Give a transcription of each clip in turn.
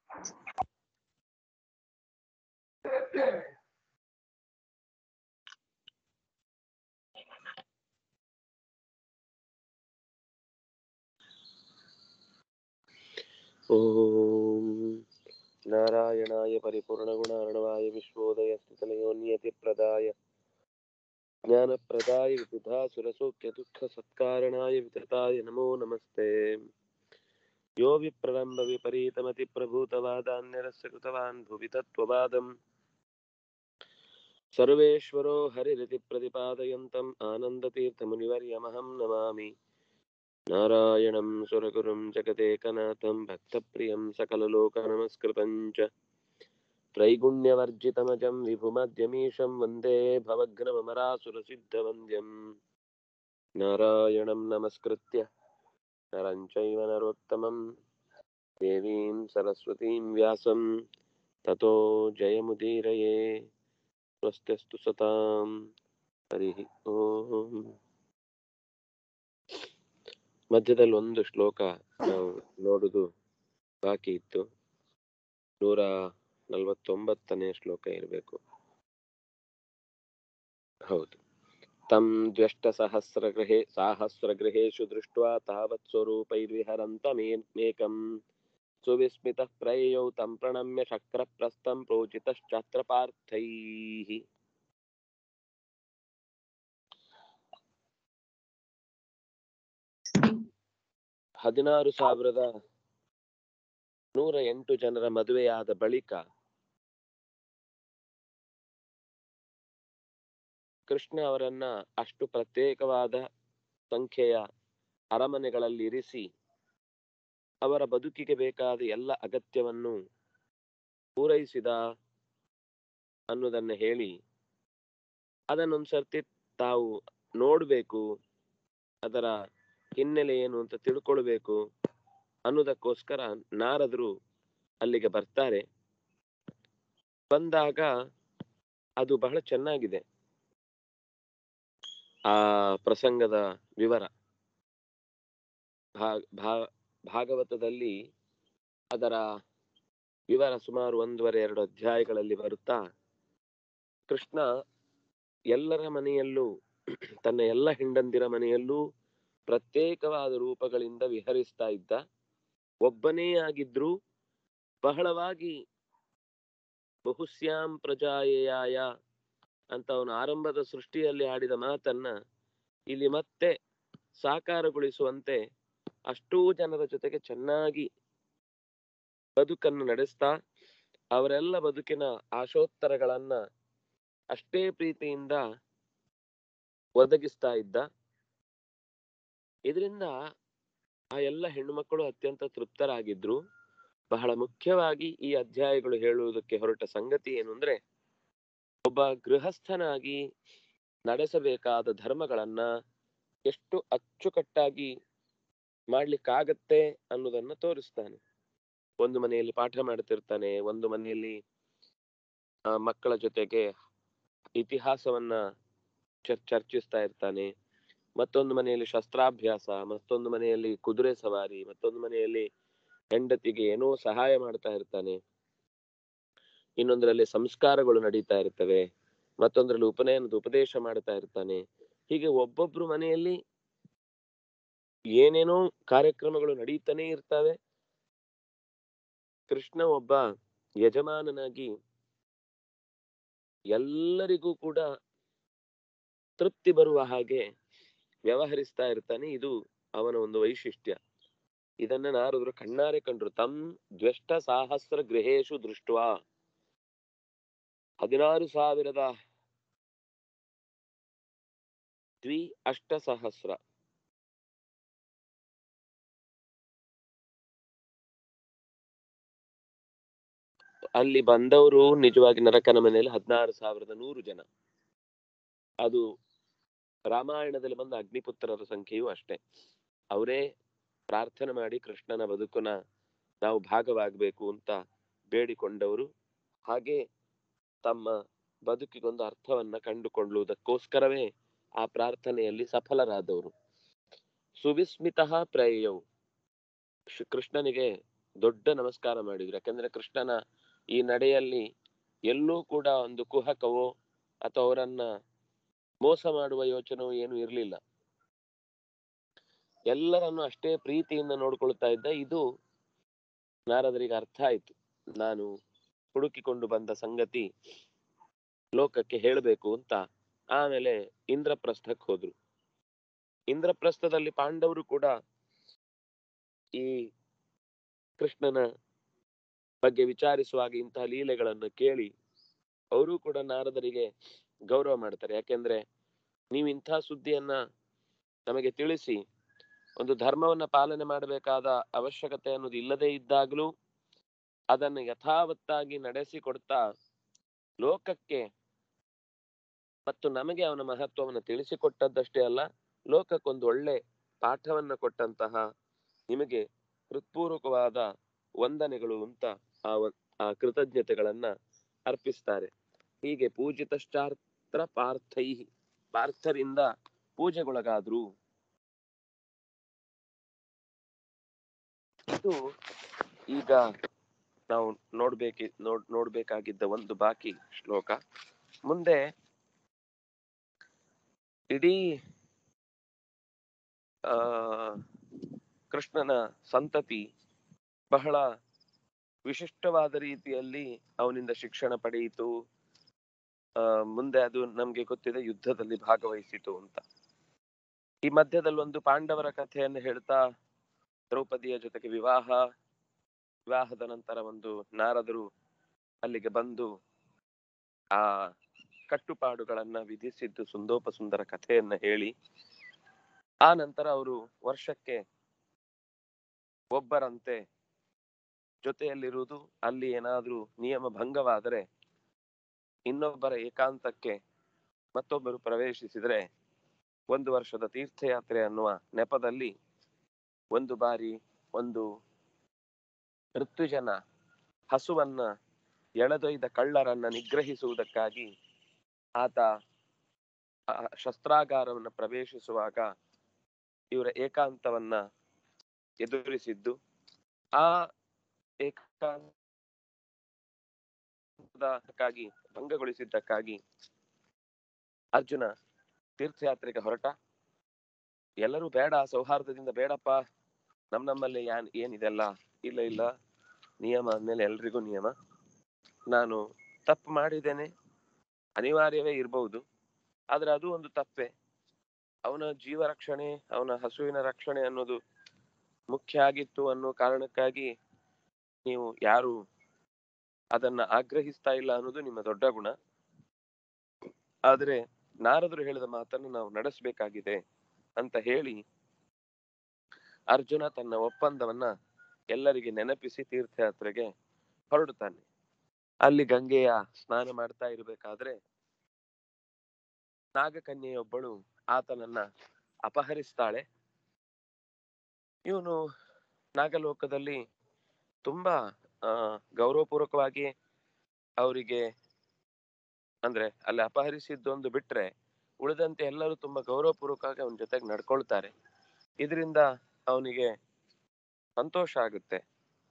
ॐ नारायणाय परिपूर्णगुणार्णवाय विश्वोदयस्थितनयोन्यतिप्रदाय ज्ञानप्रदाय विबुधासुरसौख्यदुःखसत्कारणाय वितताय नमो नमस्ते यो विप्रलम्ब विपरीतमतिप्रभूतवादान्यरस्य कृतवान् भुवि तत्त्ववादम् सर्वेश्वरो हरिरिति प्रतिपादयन्तम् आनन्दतीर्थमुनिवर्यमहं नमामि नारायणं सुरगुरुं जगदेकनाथं भक्तप्रियं सकललोकनमस्कृतं च त्रैगुण्यवर्जितमजं विभुमद्यमीशं वन्दे भवग्नमरासुरसिद्धवन्द्यम् नारायणं नमस्कृत्य नरं चैव नरोत्तमं देवीं सरस्वतीं व्यासं ततो जयमुदीरये स्वस्त्यस्तु सतां हरिः ಓಂ ಮಧ್ಯದಲ್ಲಿ ಒಂದು ಶ್ಲೋಕ ನಾವು ನೋಡುದು ಬಾಕಿ ಇತ್ತು ನೂರ ನಲವತ್ತೊಂಬತ್ತನೇ ಶ್ಲೋಕ ಇರಬೇಕು ಹೌದು ತಂ ದ್ವ್ಯಷ್ಟ ಸಹಸ್ರಗೃಹೇ ಸಾಹಸ್ರಗೃಹೇಶು ದೃಷ್ಟ್ವಾ ತಾವತ್ ಸ್ವರೂಪೈರ್ವಿಹರಂತಮೇಕಂ ಸುವಿಸ್ಮಿತಃ ಪ್ರಯಯೌ तं ಪ್ರಣಮ್ಯ ಶಕ್ರಪ್ರಸ್ಥಂ ಪ್ರೋಚಿತಶ್ಚಾತ್ರ ಪಾರ್ಥೈಃ ಹದಿನಾರು ಸಾವಿರದ ನೂರ ಎಂಟು ಜನರ ಮದುವೆಯಾದ ಬಳಿಕ ಕೃಷ್ಣ ಅವರನ್ನ ಅಷ್ಟು ಪ್ರತ್ಯೇಕವಾದ ಸಂಖ್ಯೆಯ ಅರಮನೆಗಳಲ್ಲಿ ಇರಿಸಿ ಅವರ ಬದುಕಿಗೆ ಬೇಕಾದ ಎಲ್ಲ ಅಗತ್ಯವನ್ನು ಪೂರೈಸಿದ ಅನ್ನೋದನ್ನ ಹೇಳಿ ಅದನ್ನೊಂದ್ಸರ್ತಿ ತಾವು ನೋಡ್ಬೇಕು ಅದರ ಹಿನ್ನೆಲೆ ಏನು ಅಂತ ತಿಳ್ಕೊಳ್ಬೇಕು ಅನ್ನೋದಕ್ಕೋಸ್ಕರ ನಾರದರು ಅಲ್ಲಿಗೆ ಬರ್ತಾರೆ ಬಂದಾಗ ಅದು ಬಹಳ ಚೆನ್ನಾಗಿದೆ ಆ ಪ್ರಸಂಗದ ವಿವರ ಭಾ ಭಾ- ಭಾಗವತದಲ್ಲಿ ಅದರ ವಿವರ ಸುಮಾರು ಒಂದೂವರೆ ಎರಡು ಅಧ್ಯಾಯಗಳಲ್ಲಿ ಬರುತ್ತಾ ಕೃಷ್ಣ ಎಲ್ಲರ ಮನೆಯಲ್ಲೂ ತನ್ನ ಎಲ್ಲ ಹೆಂಡಂದಿರ ಮನೆಯಲ್ಲೂ ಪ್ರತ್ಯೇಕವಾದ ರೂಪಗಳಿಂದ ವಿಹರಿಸ್ತಾ ಇದ್ದ ಒಬ್ಬನೇ ಆಗಿದ್ರೂ ಬಹಳವಾಗಿ ಬಹುಶ್ಯಾಂ ಪ್ರಜಾಯೇಯಾಯ ಅಂತ ಅವನು ಆರಂಭದ ಸೃಷ್ಟಿಯಲ್ಲಿ ಆಡಿದ ಮಾತನ್ನ ಇಲ್ಲಿ ಮತ್ತೆ ಸಾಕಾರಗೊಳಿಸುವಂತೆ ಅಷ್ಟೂ ಜನರ ಜೊತೆಗೆ ಚೆನ್ನಾಗಿ ಬದುಕನ್ನು ನಡೆಸ್ತಾ ಅವರೆಲ್ಲ ಬದುಕಿನ ಆಶೋತ್ತರಗಳನ್ನ ಅಷ್ಟೇ ಪ್ರೀತಿಯಿಂದ ಒದಗಿಸ್ತಾ ಇದ್ದ ಇದರಿಂದ ಆ ಎಲ್ಲ ಹೆಣ್ಣುಮಕ್ಕಳು ಅತ್ಯಂತ ತೃಪ್ತರಾಗಿದ್ರು ಬಹಳ ಮುಖ್ಯವಾಗಿ ಈ ಅಧ್ಯಾಯಗಳು ಹೇಳುವುದಕ್ಕೆ ಹೊರಟ ಸಂಗತಿ ಏನು ಅಂದ್ರೆ ಒಬ್ಬ ಗೃಹಸ್ಥನಾಗಿ ನಡೆಸಬೇಕಾದ ಧರ್ಮಗಳನ್ನ ಎಷ್ಟು ಅಚ್ಚುಕಟ್ಟಾಗಿ ಮಾಡ್ಲಿಕ್ಕಾಗತ್ತೆ ಅನ್ನೋದನ್ನ ತೋರಿಸ್ತಾನೆ ಒಂದು ಮನೆಯಲ್ಲಿ ಪಾಠ ಮಾಡ್ತಿರ್ತಾನೆ ಒಂದು ಮನೆಯಲ್ಲಿ ಆ ಮಕ್ಕಳ ಜೊತೆಗೆ ಇತಿಹಾಸವನ್ನ ಚರ್ ಚರ್ಚಿಸ್ತಾ ಇರ್ತಾನೆ ಮತ್ತೊಂದು ಮನೆಯಲ್ಲಿ ಶಸ್ತ್ರಾಭ್ಯಾಸ ಮತ್ತೊಂದು ಮನೆಯಲ್ಲಿ ಕುದುರೆ ಸವಾರಿ ಮತ್ತೊಂದು ಮನೆಯಲ್ಲಿ ಹೆಂಡತಿಗೆ ಏನೋ ಸಹಾಯ ಮಾಡ್ತಾ ಇರ್ತಾನೆ ಇನ್ನೊಂದರಲ್ಲಿ ಸಂಸ್ಕಾರಗಳು ನಡೀತಾ ಇರ್ತವೆ ಮತ್ತೊಂದರಲ್ಲಿ ಉಪನಯನದ ಉಪದೇಶ ಮಾಡ್ತಾ ಇರ್ತಾನೆ ಹೀಗೆ ಒಬ್ಬೊಬ್ರು ಮನೆಯಲ್ಲಿ ಏನೇನೋ ಕಾರ್ಯಕ್ರಮಗಳು ನಡೀತಾನೆ ಇರ್ತವೆ ಕೃಷ್ಣ ಒಬ್ಬ ಯಜಮಾನನಾಗಿ ಎಲ್ಲರಿಗೂ ಕೂಡ ತೃಪ್ತಿ ಬರುವ ಹಾಗೆ ವ್ಯವಹರಿಸ್ತಾ ಇರ್ತಾನೆ ಇದು ಅವನ ಒಂದು ವೈಶಿಷ್ಟ್ಯ ಇದನ್ನ ನಾರದ್ರು ಕಣ್ಣಾರೆ ಕಂಡ್ರು ತಮ್ ದ್ವೆಷ್ಟ ಸಾಹಸ್ರ ಗೃಹೇಶು ದೃಷ್ಟ್ವಾ ಹದಿನಾರು ಸಾವಿರದ ದ್ವಿ ಅಷ್ಟ ಸಹಸ್ರ ಅಲ್ಲಿ ಬಂದವರು ನಿಜವಾಗಿ ನರಕನ ಮನೆಯಲ್ಲಿ ಹದಿನಾರು ಸಾವಿರದ ನೂರು ಜನ ಅದು ರಾಮಾಯಣದಲ್ಲಿ ಬಂದ ಅಗ್ನಿಪುತ್ರರ ಸಂಖ್ಯೆಯೂ ಅಷ್ಟೇ ಅವರೇ ಪ್ರಾರ್ಥನೆ ಮಾಡಿ ಕೃಷ್ಣನ ಬದುಕುನ ನಾವು ಭಾಗವಾಗಬೇಕು ಅಂತ ಬೇಡಿಕೊಂಡವರು ಹಾಗೆ ತಮ್ಮ ಬದುಕಿಗೊಂದು ಅರ್ಥವನ್ನ ಕಂಡುಕೊಳ್ಳುವುದಕ್ಕೋಸ್ಕರವೇ ಆ ಪ್ರಾರ್ಥನೆಯಲ್ಲಿ ಸಫಲರಾದವರು ಸುವಿಸ್ಮಿತ ಪ್ರಯಯವು ಕೃಷ್ಣನಿಗೆ ದೊಡ್ಡ ನಮಸ್ಕಾರ ಮಾಡಿದ್ರು ಯಾಕಂದ್ರೆ ಕೃಷ್ಣನ ಈ ನಡೆಯಲ್ಲಿ ಎಲ್ಲೂ ಕೂಡ ಒಂದು ಕುಹಕವೋ ಅಥವಾ ಅವರನ್ನ ಮೋಸ ಮಾಡುವ ಯೋಚನೆಯೋ ಏನು ಇರಲಿಲ್ಲ ಎಲ್ಲರನ್ನು ಅಷ್ಟೇ ಪ್ರೀತಿಯಿಂದ ನೋಡ್ಕೊಳ್ತಾ ಇದ್ದ ಇದು ನಾರದರಿಗೆ ಅರ್ಥ ಆಯ್ತು ನಾನು ಹುಡುಕಿಕೊಂಡು ಬಂದ ಸಂಗತಿ ಲೋಕಕ್ಕೆ ಹೇಳಬೇಕು ಅಂತ ಆಮೇಲೆ ಇಂದ್ರಪ್ರಸ್ಥಕ್ಕೆ ಹೋದ್ರು ಇಂದ್ರಪ್ರಸ್ಥದಲ್ಲಿ ಪಾಂಡವರು ಕೂಡ ಈ ಕೃಷ್ಣನ ಬಗ್ಗೆ ವಿಚಾರಿಸುವಾಗ ಇಂತಹ ಲೀಲೆಗಳನ್ನು ಕೇಳಿ ಅವರು ಕೂಡ ನಾರದರಿಗೆ ಗೌರವ ಮಾಡ್ತಾರೆ ಯಾಕೆಂದ್ರೆ ನೀವು ಇಂಥ ಸುದ್ದಿಯನ್ನ ನಮಗೆ ತಿಳಿಸಿ ಒಂದು ಧರ್ಮವನ್ನ ಪಾಲನೆ ಮಾಡಬೇಕಾದ ಅವಶ್ಯಕತೆ ಅನ್ನೋದು ಇಲ್ಲದೆ ಇದ್ದಾಗಲೂ ಅದನ್ನು ಯಥಾವತ್ತಾಗಿ ನಡೆಸಿಕೊಡ್ತಾ ಲೋಕಕ್ಕೆ ಮತ್ತು ನಮಗೆ ಅವನ ಮಹತ್ವವನ್ನು ತಿಳಿಸಿಕೊಟ್ಟದ್ದಷ್ಟೇ ಅಲ್ಲ ಲೋಕಕ್ಕೊಂದು ಒಳ್ಳೆ ಪಾಠವನ್ನ ಕೊಟ್ಟಂತಹ ನಿಮಗೆ ಹೃತ್ಪೂರ್ವಕವಾದ ವಂದನೆಗಳು ಅಂತ ಆ ವ- ಆ ಕೃತಜ್ಞತೆಗಳನ್ನ ಅರ್ಪಿಸ್ತಾರೆ ಹೀಗೆ ಪೂಜಿತಶ್ಚಾತ್ರ ಪಾರ್ಥೈ ಪಾರ್ಥರಿಂದ ಪೂಜೆಗೊಳಗಾದ್ರು ಇದು ಈಗ ನಾವು ನೋಡ್ಬೇಕಿ ನೋಡ್ ನೋಡ್ಬೇಕಾಗಿದ್ದ ಒಂದು ಬಾಕಿ ಶ್ಲೋಕ ಮುಂದೆ ಇಡೀ ಆ ಕೃಷ್ಣನ ಸಂತತಿ ಬಹಳ ವಿಶಿಷ್ಟವಾದ ರೀತಿಯಲ್ಲಿ ಅವನಿಂದ ಶಿಕ್ಷಣ ಪಡೆಯಿತು ಆ ಮುಂದೆ ಅದು ನಮ್ಗೆ ಗೊತ್ತಿದೆ ಯುದ್ಧದಲ್ಲಿ ಭಾಗವಹಿಸಿತು ಅಂತ ಈ ಮಧ್ಯದಲ್ಲಿ ಒಂದು ಪಾಂಡವರ ಕಥೆಯನ್ನು ಹೇಳ್ತಾ ದ್ರೌಪದಿಯ ಜೊತೆಗೆ ವಿವಾಹ ವಿವಾಹದ ನಂತರ ಒಂದು ನಾರದರು ಅಲ್ಲಿಗೆ ಬಂದು ಆ ಕಟ್ಟುಪಾಡುಗಳನ್ನ ವಿಧಿಸಿದ್ದು ಸುಂದೋಪ ಸುಂದರ ಕಥೆಯನ್ನ ಹೇಳಿ ಆ ನಂತರ ಅವರು ವರ್ಷಕ್ಕೆ ಒಬ್ಬರಂತೆ ಜೊತೆಯಲ್ಲಿರುವುದು ಅಲ್ಲಿ ಏನಾದ್ರೂ ನಿಯಮ ಭಂಗವಾದರೆ ಇನ್ನೊಬ್ಬರ ಏಕಾಂತಕ್ಕೆ ಮತ್ತೊಬ್ಬರು ಪ್ರವೇಶಿಸಿದ್ರೆ ಒಂದು ವರ್ಷದ ತೀರ್ಥಯಾತ್ರೆ ಅನ್ನುವ ನೆಪದಲ್ಲಿ ಒಂದು ಬಾರಿ ಒಂದು ಋತುಜನ ಹಸುವನ್ನ ಎಳೆದೊಯ್ದ ಕಳ್ಳರನ್ನ ನಿಗ್ರಹಿಸುವುದಕ್ಕಾಗಿ ಆತ ಆ ಶಸ್ತ್ರಾಗಾರವನ್ನು ಪ್ರವೇಶಿಸುವಾಗ ಇವರ ಏಕಾಂತವನ್ನ ಎದುರಿಸಿದ್ದು ಆ ಏಕಾಂತಕ್ಕಾಗಿ ಭಂಗಗೊಳಿಸಿದ್ದಕ್ಕಾಗಿ ಅರ್ಜುನ ತೀರ್ಥಯಾತ್ರೆಗೆ ಹೊರಟ ಎಲ್ಲರೂ ಬೇಡ ಸೌಹಾರ್ದದಿಂದ ಬೇಡಪ್ಪ ನಮ್ ನಮ್ಮಲ್ಲಿ ಯಾನ್ ಏನಿದೆಲ್ಲ ಇಲ್ಲ ಇಲ್ಲ ನಿಯಮ ಅಂದ್ಮೇಲೆ ಎಲ್ರಿಗೂ ನಿಯಮ ನಾನು ತಪ್ಪು ಮಾಡಿದ್ದೇನೆ ಅನಿವಾರ್ಯವೇ ಇರಬಹುದು ಆದ್ರೆ ಅದು ಒಂದು ತಪ್ಪೆ ಅವನ ಜೀವ ರಕ್ಷಣೆ ಅವನ ಹಸುವಿನ ರಕ್ಷಣೆ ಅನ್ನೋದು ಮುಖ್ಯ ಆಗಿತ್ತು ಅನ್ನೋ ಕಾರಣಕ್ಕಾಗಿ ನೀವು ಯಾರು ಅದನ್ನ ಆಗ್ರಹಿಸ್ತಾ ಇಲ್ಲ ಅನ್ನೋದು ನಿಮ್ಮ ದೊಡ್ಡ ಗುಣ ಆದ್ರೆ ನಾರದರು ಹೇಳಿದ ಮಾತನ್ನು ನಾವು ನಡೆಸಬೇಕಾಗಿದೆ ಅಂತ ಹೇಳಿ ಅರ್ಜುನ ತನ್ನ ಒಪ್ಪಂದವನ್ನ ಎಲ್ಲರಿಗೆ ನೆನಪಿಸಿ ತೀರ್ಥಯಾತ್ರೆಗೆ ಹೊರಡುತ್ತಾನೆ ಅಲ್ಲಿ ಗಂಗೆಯ ಸ್ನಾನ ಮಾಡ್ತಾ ಇರಬೇಕಾದ್ರೆ ನಾಗಕನ್ಯೆಯೊಬ್ಬಳು ಆತನನ್ನ ಅಪಹರಿಸ್ತಾಳೆ ಇವನು ನಾಗಲೋಕದಲ್ಲಿ ತುಂಬಾ ಆ ಗೌರವಪೂರ್ವಕವಾಗಿ ಅವರಿಗೆ ಅಂದ್ರೆ ಅಲ್ಲಿ ಅಪಹರಿಸಿದ್ದೊಂದು ಬಿಟ್ರೆ ಉಳಿದಂತೆ ಎಲ್ಲರೂ ತುಂಬಾ ಗೌರವಪೂರ್ವಕವಾಗಿ ಅವನ ಜೊತೆಗೆ ನಡ್ಕೊಳ್ತಾರೆ ಇದರಿಂದ ಅವನಿಗೆ ಸಂತೋಷ ಆಗುತ್ತೆ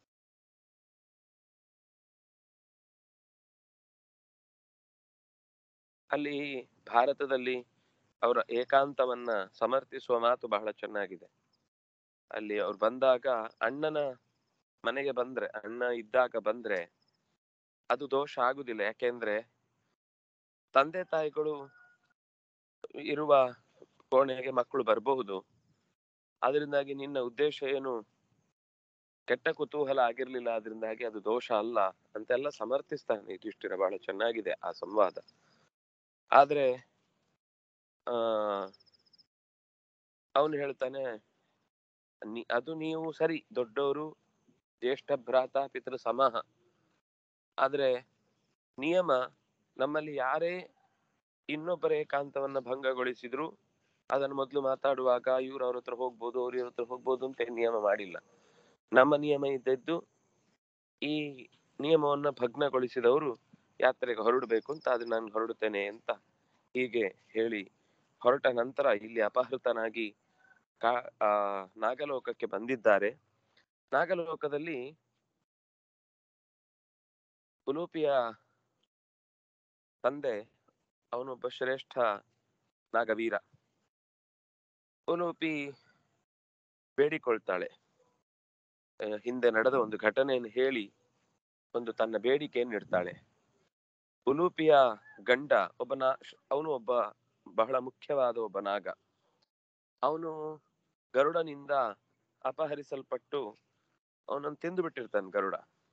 ಅಲ್ಲಿ ಭಾರತದಲ್ಲಿ ಅವರ ಏಕಾಂತವನ್ನ ಸಮರ್ಥಿಸುವ ಮಾತು ಬಹಳ ಚೆನ್ನಾಗಿದೆ ಅಲ್ಲಿ ಅವ್ರು ಬಂದಾಗ ಅಣ್ಣನ ಮನೆಗೆ ಬಂದ್ರೆ ಅಣ್ಣ ಇದ್ದಾಗ ಬಂದ್ರೆ ಅದು ದೋಷ ಆಗುದಿಲ್ಲ ಯಾಕೆಂದ್ರೆ ತಂದೆ ತಾಯಿಗಳು ಇರುವ ಕೋಣೆಗೆ ಮಕ್ಕಳು ಬರಬಹುದು ಅದರಿಂದಾಗಿ ನಿನ್ನ ಉದ್ದೇಶ ಏನು ಕೆಟ್ಟ ಕುತೂಹಲ ಆಗಿರ್ಲಿಲ್ಲ ಅದರಿಂದಾಗಿ ಅದು ದೋಷ ಅಲ್ಲ ಅಂತೆಲ್ಲ ಸಮರ್ಥಿಸ್ತಾನೆ ಯುಧಿಷ್ಠಿರ ಬಹಳ ಚೆನ್ನಾಗಿದೆ ಆ ಸಂವಾದ ಆದ್ರೆ ಆ ಅವನು ಹೇಳ್ತಾನೆ ನೀ ಅದು ನೀವು ಸರಿ ದೊಡ್ಡವರು ಜ್ಯೇಷ್ಠ ಭ್ರಾತ ಪಿತೃ ಸಮಾಹ ಆದ್ರೆ ನಿಯಮ ನಮ್ಮಲ್ಲಿ ಯಾರೇ ಇನ್ನೊಬ್ಬರ ಏಕಾಂತವನ್ನ ಭಂಗಗೊಳಿಸಿದ್ರು ಅದನ್ನು ಮೊದಲು ಮಾತಾಡುವಾಗ ಇವ್ರು ಅವ್ರ ಹತ್ರ ಹೋಗ್ಬೋದು ಅವ್ರ ಇವ್ರ ಹತ್ರ ಹೋಗ್ಬೋದು ಅಂತ ಏನ್ ನಿಯಮ ಮಾಡಿಲ್ಲ ನಮ್ಮ ನಿಯಮ ಇದ್ದದ್ದು ಈ ನಿಯಮವನ್ನ ಭಗ್ನಗೊಳಿಸಿದವರು ಯಾತ್ರೆಗೆ ಹೊರಡಬೇಕು ಅಂತ ಅದು ನಾನು ಹೊರಡುತ್ತೇನೆ ಅಂತ ಹೀಗೆ ಹೇಳಿ ಹೊರಟ ನಂತರ ಇಲ್ಲಿ ಅಪಹೃತನಾಗಿ ಕಾ ಆ ನಾಗಲೋಕಕ್ಕೆ ಬಂದಿದ್ದಾರೆ ನಾಗಲೋಕದಲ್ಲಿ ಉಲೂಪಿಯ ತಂದೆ ಅವನೊಬ್ಬ ಶ್ರೇಷ್ಠ ನಾಗವೀರ ಉಲೂಪಿ ಬೇಡಿಕೊಳ್ತಾಳೆ ಆ, ಹಿಂದೆ ನಡೆದ ಒಂದು ಘಟನೆಯನ್ನು ಹೇಳಿ ಒಂದು ತನ್ನ ಬೇಡಿಕೆಯನ್ನು ಇಡ್ತಾಳೆ ಉಲೂಪಿಯ ಗಂಡ ಒಬ್ಬ ನಾ ಅವನು ಒಬ್ಬ ಬಹಳ ಮುಖ್ಯವಾದ ಒಬ್ಬ ನಾಗ ಅವನು ಗರುಡನಿಂದ ಅಪಹರಿಸಲ್ಪಟ್ಟು ಅವನನ್ನು ತಿಂದು ಬಿಟ್ಟಿರ್ತಾನೆ ಗರುಡ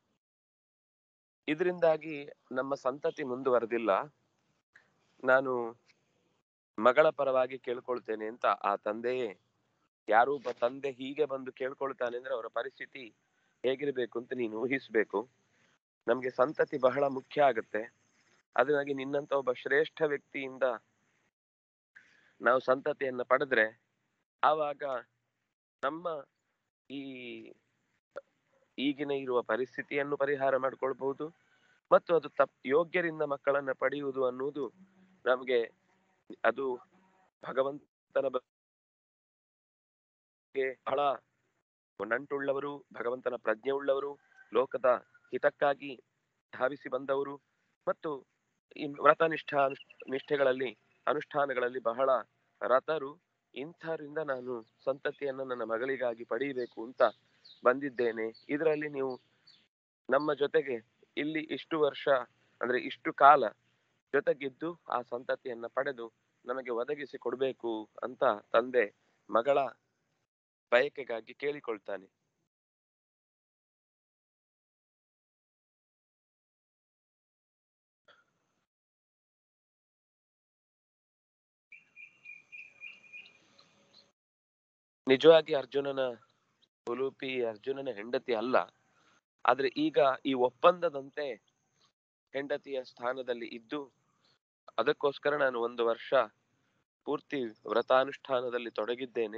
ಇದರಿಂದಾಗಿ ನಮ್ಮ ಸಂತತಿ ಮುಂದುವರೆದಿಲ್ಲ ನಾನು ಮಗಳ ಪರವಾಗಿ ಕೇಳ್ಕೊಳ್ತೇನೆ ಅಂತ ಆ ತಂದೆಯೇ ಯಾರೋ ಒಬ್ಬ ತಂದೆ ಹೀಗೆ ಬಂದು ಕೇಳ್ಕೊಳ್ತಾನೆ ಅಂದ್ರೆ ಅವರ ಪರಿಸ್ಥಿತಿ ಹೇಗಿರ್ಬೇಕು ಅಂತ ನೀನು ಊಹಿಸ್ಬೇಕು ನಮ್ಗೆ ಸಂತತಿ ಬಹಳ ಮುಖ್ಯ ಆಗುತ್ತೆ ಅದಕ್ಕಾಗಿ ನಿನ್ನಂತ ಒಬ್ಬ ಶ್ರೇಷ್ಠ ವ್ಯಕ್ತಿಯಿಂದ ನಾವು ಸಂತತಿಯನ್ನ ಪಡೆದ್ರೆ ಆವಾಗ ನಮ್ಮ ಈ ಈಗಿನ ಇರುವ ಪರಿಸ್ಥಿತಿಯನ್ನು ಪರಿಹಾರ ಮಾಡ್ಕೊಳ್ಬಹುದು ಮತ್ತು ಅದು ತಪ್ ಯೋಗ್ಯರಿಂದ ಮಕ್ಕಳನ್ನ ಪಡೆಯುವುದು ಅನ್ನುವುದು ನಮಗೆ ಅದು ಭಗವಂತನ ಬಗ್ಗೆ ಬಹಳ ನಂಟುಳ್ಳವರು ಭಗವಂತನ ಪ್ರಜ್ಞೆ ಉಳ್ಳವರು ಲೋಕದ ಹಿತಕ್ಕಾಗಿ ಧಾವಿಸಿ ಬಂದವರು ಮತ್ತು ಈ ವ್ರತನಿಷ್ಠ ನಿಷ್ಠೆಗಳಲ್ಲಿ ಅನುಷ್ಠಾನಗಳಲ್ಲಿ ಬಹಳ ರತರು ಇಂಥರಿಂದ ನಾನು ಸಂತತಿಯನ್ನ ನನ್ನ ಮಗಳಿಗಾಗಿ ಪಡೆಯಬೇಕು ಅಂತ ಬಂದಿದ್ದೇನೆ ಇದರಲ್ಲಿ ನೀವು ನಮ್ಮ ಜೊತೆಗೆ ಇಲ್ಲಿ ಇಷ್ಟು ವರ್ಷ ಅಂದ್ರೆ ಇಷ್ಟು ಕಾಲ ಜೊತೆಗಿದ್ದು ಆ ಸಂತತಿಯನ್ನ ಪಡೆದು ನಮಗೆ ಒದಗಿಸಿ ಕೊಡ್ಬೇಕು ಅಂತ ತಂದೆ ಮಗಳ ಬಯಕೆಗಾಗಿ ಕೇಳಿಕೊಳ್ತಾನೆ ನಿಜವಾಗಿ ಅರ್ಜುನನ ಉಲೂಪಿ ಅರ್ಜುನನ ಹೆಂಡತಿ ಅಲ್ಲ ಆದ್ರೆ ಈಗ ಈ ಒಪ್ಪಂದದಂತೆ ಹೆಂಡತಿಯ ಸ್ಥಾನದಲ್ಲಿ ಇದ್ದು ಅದಕ್ಕೋಸ್ಕರ ನಾನು ಒಂದು ವರ್ಷ ಪೂರ್ತಿ ವ್ರತಾನುಷ್ಠಾನದಲ್ಲಿ ತೊಡಗಿದ್ದೇನೆ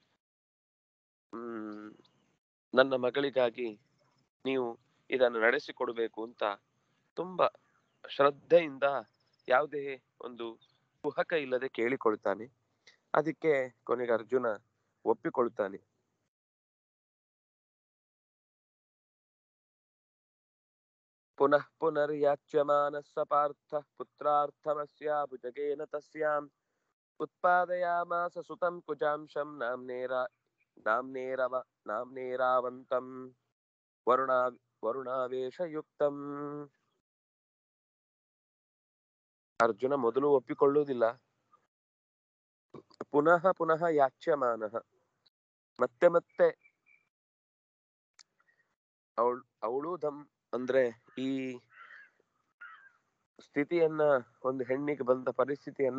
ಹ್ಮ್ ನನ್ನ ಮಗಳಿಗಾಗಿ ನೀವು ಇದನ್ನು ನಡೆಸಿಕೊಡ್ಬೇಕು ಅಂತ ತುಂಬಾ ಶ್ರದ್ಧೆಯಿಂದ ಯಾವುದೇ ಒಂದು ಕುಹಕ ಇಲ್ಲದೆ ಕೇಳಿಕೊಳ್ತಾನೆ ಅದಕ್ಕೆ ಕೊನೆಗೆ ಅರ್ಜುನ ಒಪ್ಪಿಕೊಳ್ತಾನೆ ಪುನಃ ಪುನರ್ಯಾಚ್ಯಮಾನಸ್ಸ ಪಾರ್ಥ ಪುತ್ರಾರ್ಥಮಸ್ಯಾ ಭುಜಗೇನ ತಸ್ಯಾಂ ಉತ್ಪಾದಯಾಮಾಸ ಸುತಂ ಕುಜಾಂಶಂ ನಾಮ್ನೇರ ನಾಮ್ನೇರವ ನಾಮ್ನೇರಾವಂತಂ ವರುಣಾ ವರುಣಾವೇಶಯುಕ್ತಂ ಅರ್ಜುನ ಮೊದಲು ಒಪ್ಪಿಕೊಳ್ಳುವುದಿಲ್ಲ ಪುನಃ ಪುನಃ ಯಾಚ್ಯಮಾನಃ ಮತ್ತೆ ಮತ್ತೆ ಅವಳು ಅವಳು ದಮ್ ಅಂದ್ರೆ ಈ ಸ್ಥಿತಿಯನ್ನ ಒಂದು ಹೆಣ್ಣಿಗೆ ಬಂದ ಪರಿಸ್ಥಿತಿಯನ್ನ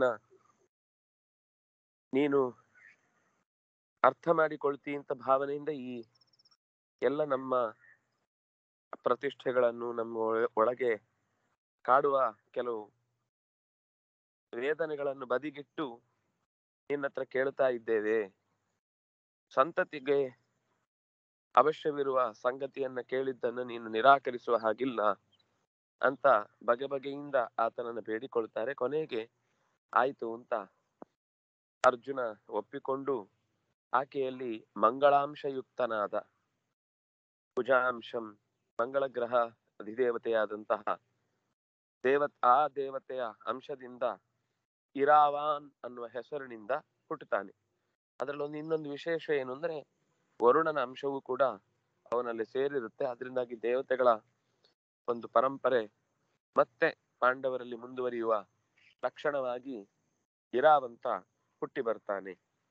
ನೀನು ಅರ್ಥ ಮಾಡಿಕೊಳ್ತಿ ಅಂತ ಭಾವನೆಯಿಂದ ಈ ಎಲ್ಲ ನಮ್ಮ ಪ್ರತಿಷ್ಠೆಗಳನ್ನು ನಮ್ಮ ಒಳ- ಒಳಗೆ ಕಾಡುವ ಕೆಲವು ವೇದನೆಗಳನ್ನು ಬದಿಗಿಟ್ಟು ನಿನ್ನ ಹತ್ರ ಕೇಳ್ತಾ ಇದ್ದೇವೆ ಸಂತತಿಗೆ ಅವಶ್ಯವಿರುವ ಸಂಗತಿಯನ್ನ ಕೇಳಿದ್ದನ್ನು ನೀನು ನಿರಾಕರಿಸುವ ಹಾಗಿಲ್ಲ ಅಂತ ಬಗೆ ಬಗೆಯಿಂದ ಆತನನ್ನ ಬೇಡಿಕೊಳ್ತಾರೆ ಕೊನೆಗೆ ಆಯ್ತು ಅಂತ ಅರ್ಜುನ ಒಪ್ಪಿಕೊಂಡು ಆಕೆಯಲ್ಲಿ ಮಂಗಳಾಂಶಯುಕ್ತನಾದ ಕುಜಾಂಶಂ ಮಂಗಳ ಗ್ರಹ ಅಧಿದೇವತೆಯಾದಂತಹ ದೇವ ಆ ದೇವತೆಯ ಅಂಶದಿಂದ ಇರಾವಾನ್ ಅನ್ನುವ ಹೆಸರಿನಿಂದ ಹುಟ್ಟುತ್ತಾನೆ ಅದರಲ್ಲಿ ಒಂದು ಇನ್ನೊಂದು ವಿಶೇಷ ಏನು ಅಂದ್ರೆ ವರುಣನ ಅಂಶವೂ ಕೂಡ ಅವನಲ್ಲಿ ಸೇರಿರುತ್ತೆ ಅದರಿಂದಾಗಿ ದೇವತೆಗಳ ಒಂದು ಪರಂಪರೆ ಮತ್ತೆ ಪಾಂಡವರಲ್ಲಿ ಮುಂದುವರಿಯುವ ಲಕ್ಷಣವಾಗಿ ಇರಾವಂತ ಹುಟ್ಟಿ ಬರ್ತಾನೆ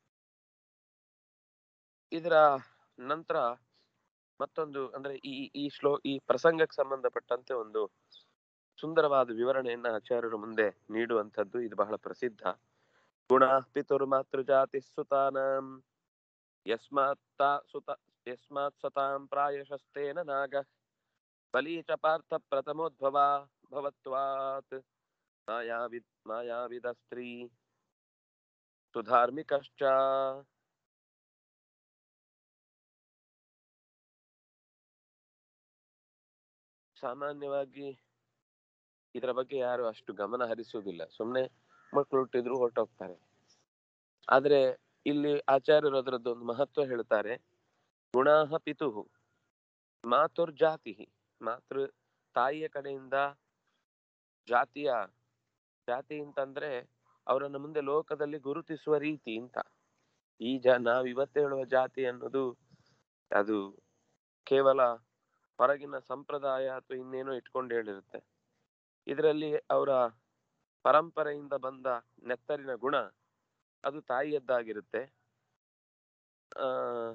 ಇದರ ನಂತರ ಮತ್ತೊಂದು ಅಂದ್ರೆ ಈ ಈ ಶ್ಲೋ ಈ ಪ್ರಸಂಗಕ್ಕೆ ಸಂಬಂಧಪಟ್ಟಂತೆ ಒಂದು ಸುಂದರವಾದ ವಿವರಣೆಯನ್ನ ಆಚಾರ್ಯರು ಮುಂದೆ ನೀಡುವಂತದ್ದು ಇದು ಬಹಳ ಪ್ರಸಿದ್ಧ ಗುಣ ಪಿತುರ್ ಮಾತೃಜಾತಿ ಸುತಾನಾಂ ಯಸ್ಮಾತ್ ತಾ ಸುತ ಯಸ್ಮಾತ್ ಸತಾಂ ಪ್ರಾಯಶಸ್ತೇನ ನಾಗ ಬಲಿ ಚ ಪಾರ್ಥ ಪ್ರಥಮೋದ್ಭವ ಭವತ್ವಾತ್ ಮಾಯಾವಿದ್ ಮಾಯಾವಿದ ಸ್ತ್ರೀ ಸುಧಾರ್ಮಿಕಶ್ಚ ಸಾಮಾನ್ಯವಾಗಿ ಇದರ ಬಗ್ಗೆ ಯಾರು ಅಷ್ಟು ಗಮನ ಹರಿಸುವುದಿಲ್ಲ ಸುಮ್ನೆ ಮಕ್ಕಳು ಹುಟ್ಟಿದ್ರು ಹೊರಟೋಗ್ತಾರೆ ಆದ್ರೆ ಇಲ್ಲಿ ಆಚಾರ್ಯರು ಅದರದ್ದು ಒಂದು ಮಹತ್ವ ಹೇಳ್ತಾರೆ ಗುಣಾಹ ಪಿತುಹು ಮಾತುರ್ ಜಾತಿ ಮಾತೃ ತಾಯಿಯ ಕಡೆಯಿಂದ ಜಾತಿಯ ಜಾತಿ ಅಂತಂದ್ರೆ ಅವರನ್ನು ಮುಂದೆ ಲೋಕದಲ್ಲಿ ಗುರುತಿಸುವ ರೀತಿ ಅಂತ ಈ ಜ ನಾವ್ ಇವತ್ತು ಹೇಳುವ ಜಾತಿ ಅನ್ನೋದು ಅದು ಕೇವಲ ಹೊರಗಿನ ಸಂಪ್ರದಾಯ ಅಥವಾ ಇನ್ನೇನೋ ಇಟ್ಕೊಂಡು ಹೇಳಿರುತ್ತೆ ಇದರಲ್ಲಿ ಅವರ ಪರಂಪರೆಯಿಂದ ಬಂದ ನೆತ್ತರಿನ ಗುಣ ಅದು ತಾಯಿಯದ್ದಾಗಿರುತ್ತೆ ಆ